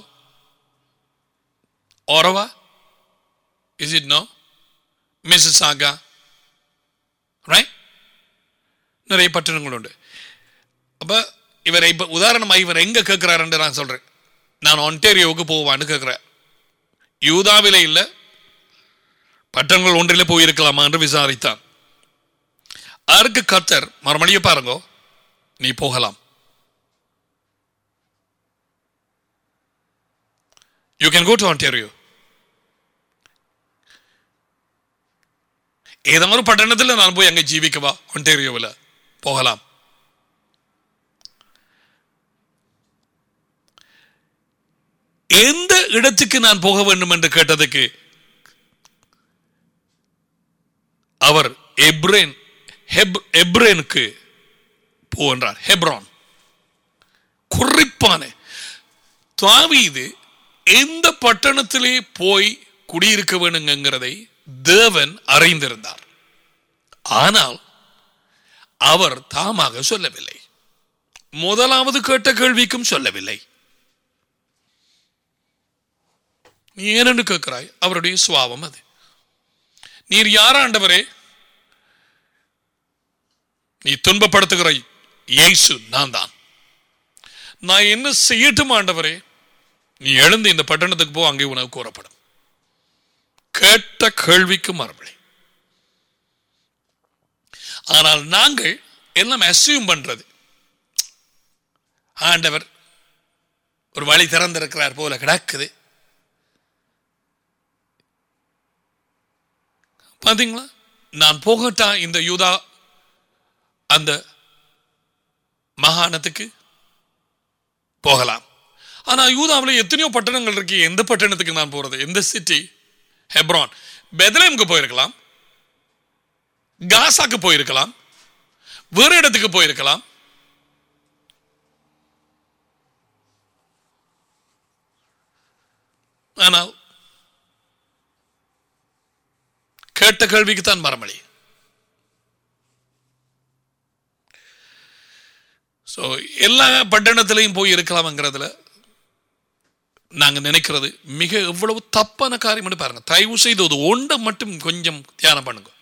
ஓரவா is it no Mississauga right நிறைய பட்டணங்கள் உண்டு அப்ப இவரை இப்ப உதாரணமா இவர் எங்க கேட்கிறாருன்னு நான் சொல்றேன் நான் ஒன்டேரியோவுக்கு போவான்னு கேட்கிறேன் யூதாவிலே இல்ல பட்டணங்கள் ஒன்றிலே போயிருக்கலாமா என்று விசாரித்தான் அதற்கு கத்தர் மறுமொழியை பாருங்க நீ போகலாம் you can go to Ontario ஏதாவது ஒரு பட்டணத்தில் நான் போய் அங்கே ஜீவிக்கவா ஒன்டேரியோவில் போகலாம் எந்த இடத்துக்கு நான் போக வேண்டும் என்று கேட்டதுக்கு அவர் எப்ரேன் ஹெப் எப்ரேனுக்கு போன்றார் ஹெப்ரான் குறிப்பான தாவீது எந்த பட்டணத்திலே போய் குடியிருக்க வேணுங்கிறதை தேவன் அறிந்திருந்தார் ஆனால் அவர் தாமாக சொல்லவில்லை முதலாவது கேட்ட கேள்விக்கும் சொல்லவில்லை நீ ஏனென்று கேட்கிறாய் அவருடைய சுவாவம் அது நீர் யாராண்டவரே நீ துன்பப்படுத்துகிற இயேசு நான் தான் நான் என்ன செய்யட்டும் ஆண்டவரே நீ எழுந்து இந்த பட்டணத்துக்கு போ அங்கே உனக்கு கூறப்படும் கேட்ட கேள்விக்கு மறுபடி ஆனால் நாங்கள் எல்லாம் அசியூம் பண்றது ஆண்டவர் ஒரு வழி திறந்திருக்கிறார் போல கிடக்குது பாத்தீங்களா நான் போகட்டா இந்த யூதா அந்த மாகாணத்துக்கு போகலாம் ஆனா யூதாவில் எத்தனையோ பட்டணங்கள் இருக்கு எந்த பட்டணத்துக்கு நான் போறது எந்த சிட்டி ஹெப்ரான் பெத்லேமுக்கு போயிருக்கலாம் காசாக்கு போயிருக்கலாம் வேறு இடத்துக்கு போயிருக்கலாம் ஆனால் கேட்ட கேள்விக்கு தான் மரமளி ஸோ எல்லா பட்டணத்திலையும் போய் இருக்கலாம்ங்கிறதுல நாங்க நினைக்கிறது மிக எவ்வளவு தப்பான காரியம் பாருங்க தயவு செய்து ஒரு ஒன்றை மட்டும் கொஞ்சம் தியானம் பண்ணுங்க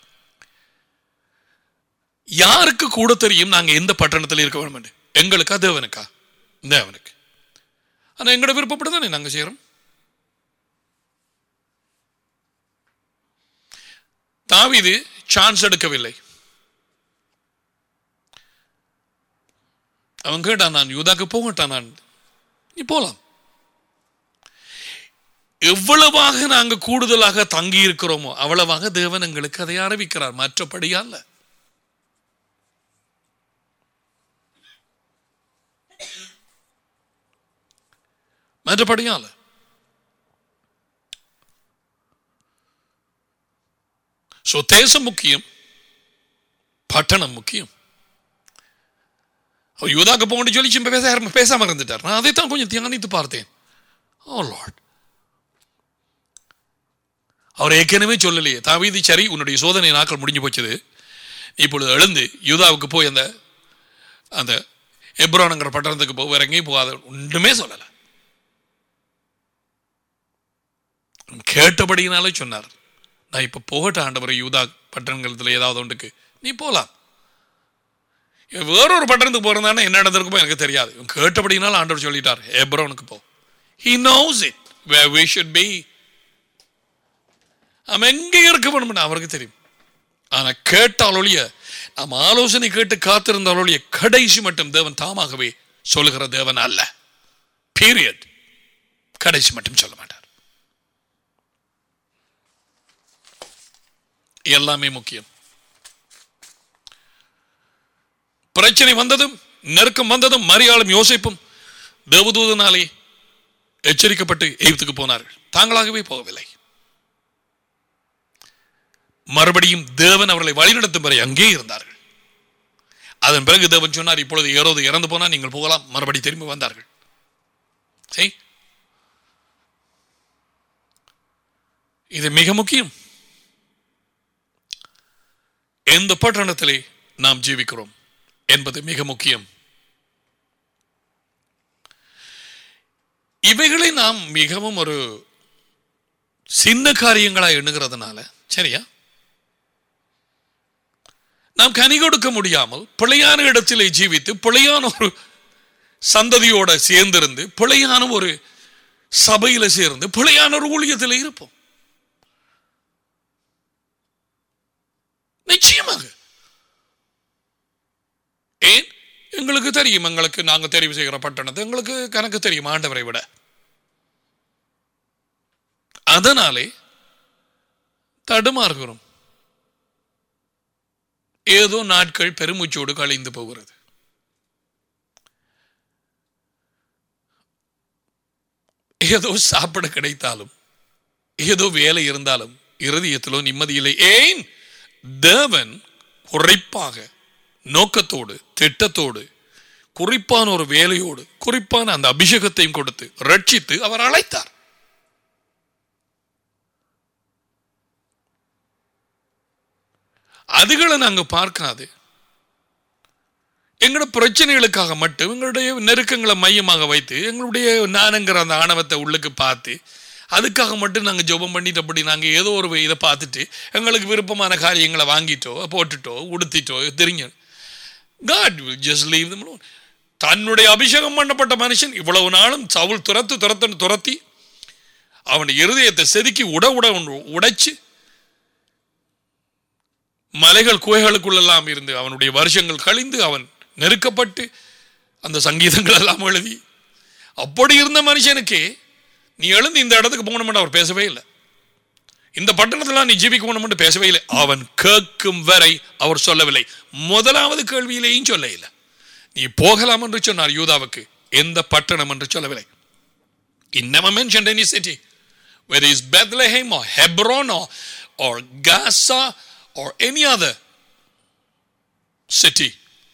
யாருக்கு கூட தெரியும் நாங்க எந்த பட்டணத்தில் இருக்க வேண்டும் எங்களுக்கா தேவனுக்கா தேவனுக்கு ஆனா எங்களோட விருப்பப்பட்டு தானே நாங்க செய்யறோம் தாவிது சான்ஸ் எடுக்கவில்லை அவன் கேட்டான் நான் யூதாக்கு போகட்டான் நான் நீ போலாம் எவ்வளவாக நாங்க கூடுதலாக தங்கி இருக்கிறோமோ அவ்வளவாக தேவன் எங்களுக்கு அதை அறிவிக்கிறார் மற்றபடியா அல்ல மற்றபடியா அல்ல ஸோ தேசம் முக்கியம் பட்டணம் முக்கியம் அவர் யூதாக்கு போகணும்னு சொல்லி சும்மா பேச பேசாம இருந்துட்டார் நான் அதைத்தான் கொஞ்சம் தியானித்து பார்த்தேன் ஓ லார்ட் அவர் ஏற்கனவே சொல்லலையே தாவீதி சரி உன்னுடைய சோதனை நாட்கள் முடிஞ்சு போச்சது இப்பொழுது எழுந்து யூதாவுக்கு போய் அந்த அந்த எப்ரானுங்கிற பட்டணத்துக்கு போய் வேற எங்கேயும் போகாத ஒன்றுமே சொல்லலை கேட்டபடியினாலே சொன்னார் நான் இப்ப போகட்ட ஆண்டவர் யூதா பட்டணங்களத்தில் ஏதாவது ஒன்றுக்கு நீ போலாம் வேறொரு பட்டணத்துக்கு போறதானே என்ன நடந்திருக்குமோ எனக்கு தெரியாது இவன் கேட்டபடினால ஆண்டவர் சொல்லிட்டார் எப்ரோனுக்கு போ he knows it where we should be அவன் எங்கே இருக்க வேணும்னு அவருக்கு தெரியும் ஆனா கேட்டால் ஒழிய நாம் ஆலோசனை கேட்டு காத்திருந்தால் ஒழிய கடைசி மட்டும் தேவன் தாமாகவே சொல்லுகிற தேவன் அல்ல பீரியட் கடைசி மட்டும் சொல்ல மாட்டார் எல்லாமே முக்கியம் பிரச்சனை வந்ததும் நெருக்கம் வந்ததும் மரியாளும் யோசிப்பும் தேவதூதனாலே எச்சரிக்கப்பட்டு எய்த்துக்கு போனார்கள் தாங்களாகவே போகவில்லை மறுபடியும் தேவன் அவர்களை வழிநடத்தும் வரை அங்கே இருந்தார்கள் அதன் பிறகு தேவன் சொன்னார் இப்பொழுது ஏறோது இறந்து போனால் நீங்கள் போகலாம் மறுபடி திரும்பி வந்தார்கள் சரி இது மிக முக்கியம் எந்த பட்டணத்திலே நாம் ஜீவிக்கிறோம் என்பது மிக முக்கியம் இவைகளை நாம் மிகவும் ஒரு சின்ன காரியங்களா எண்ணுகிறதுனால சரியா நாம் கனி கொடுக்க முடியாமல் பிழையான இடத்திலே ஜீவித்து பிழையான ஒரு சந்ததியோட சேர்ந்திருந்து பிழையான ஒரு சபையில சேர்ந்து பிழையான ஒரு ஊழியத்தில் இருப்போம் நிச்சயமாக ஏன் எங்களுக்கு தெரியும் எங்களுக்கு நாங்க தெரிவு செய்கிற பட்டணத்தை எங்களுக்கு கணக்கு தெரியும் ஆண்டவரை விட அதனாலே தடுமாறுகிறோம் ஏதோ நாட்கள் பெருமூச்சோடு கழிந்து போகிறது ஏதோ சாப்பிட கிடைத்தாலும் ஏதோ வேலை இருந்தாலும் இருதயத்திலோ நிம்மதியில்லை ஏன் தேவன் குறிப்பாக நோக்கத்தோடு திட்டத்தோடு குறிப்பான ஒரு வேலையோடு குறிப்பான அந்த அபிஷேகத்தையும் கொடுத்து ரட்சித்து அவர் அழைத்தார் அதுகளை நாங்க பார்க்காது எங்களோட பிரச்சனைகளுக்காக மட்டும் எங்களுடைய நெருக்கங்களை மையமாக வைத்து எங்களுடைய நானுங்கிற அந்த ஆணவத்தை உள்ளுக்கு பார்த்து அதுக்காக மட்டும் நாங்கள் ஜெபம் பண்ணிட்டு அப்படி நாங்கள் ஏதோ ஒரு இதை பார்த்துட்டு எங்களுக்கு விருப்பமான காரியங்களை வாங்கிட்டோ போட்டுட்டோ உடுத்திட்டோ தெரிஞ்சு God will just leave them alone தன்னுடைய அபிஷேகம் பண்ணப்பட்ட மனுஷன் இவ்வளவு நாளும் சவுல் துரத்து துரத்துன்னு துரத்தி அவன் இருதயத்தை செதுக்கி உட உட உடைச்சு மலைகள் குகைகளுக்குள்ளெல்லாம் இருந்து அவனுடைய வருஷங்கள் கழிந்து அவன் நெருக்கப்பட்டு அந்த சங்கீதங்கள் எல்லாம் எழுதி அப்படி இருந்த மனுஷனுக்கே நீ எழுந்து இந்த இடத்துக்கு போகணும்னு அவர் பேசவே இல்லை இந்த பட்டணத்தில் நீ ஜீவிக்கணும்னு பேசவே இல்லை அவன் கேட்கும் வரை அவர் சொல்லவில்லை முதலாவது கேள்வியிலேயும் சொல்ல இல்லை நீ போகலாம் என்று சொன்னார் யூதாவுக்கு எந்த பட்டணம் என்று சொல்லவில்லை He never mentioned any city. Whether it's Bethlehem or Hebron or, or Gaza or any other city.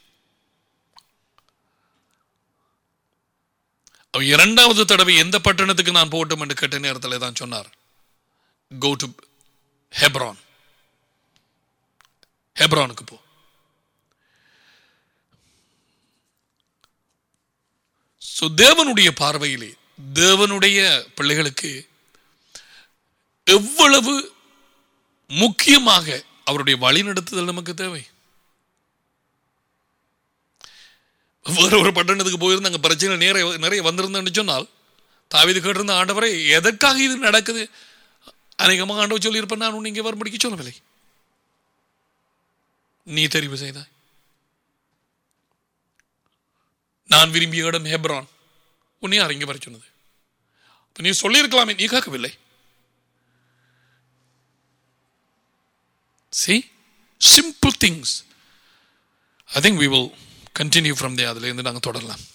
அவர் இரண்டாவது தடவை எந்த பட்டணத்துக்கு நான் போகட்டும் என்று கேட்ட நேரத்தில் தான் சொன்னார் கோ டு ஹெப்ரான் ஹெப்ரானுக்கு போ ஸோ தேவனுடைய பார்வையிலே தேவனுடைய பிள்ளைகளுக்கு எவ்வளவு முக்கியமாக அவருடைய வழிநடத்துதல் நமக்கு தேவை வேற ஒரு பட்டணத்துக்கு போயிருந்து அங்கே பிரச்சனை நிறைய நிறைய வந்திருந்தேன்னு சொன்னால் தாவிது கேட்டிருந்த ஆண்டவரை எதற்காக இது நடக்குது அநேகமாக ஆண்டவர் சொல்லியிருப்பேன் நான் உன்னை இங்கே வரும்படிக்கு சொல்லவில்லை நீ தெரிவு செய்தாய் நான் விரும்பிய இடம் ஹெப்ரான் உன்னை யார் இங்கே வர சொன்னது அப்ப நீ சொல்லியிருக்கலாமே நீ கேட்கவில்லை See? Simple things. I think we will continue from there. அதிலிருந்து நாங்கள் தொடரலாம்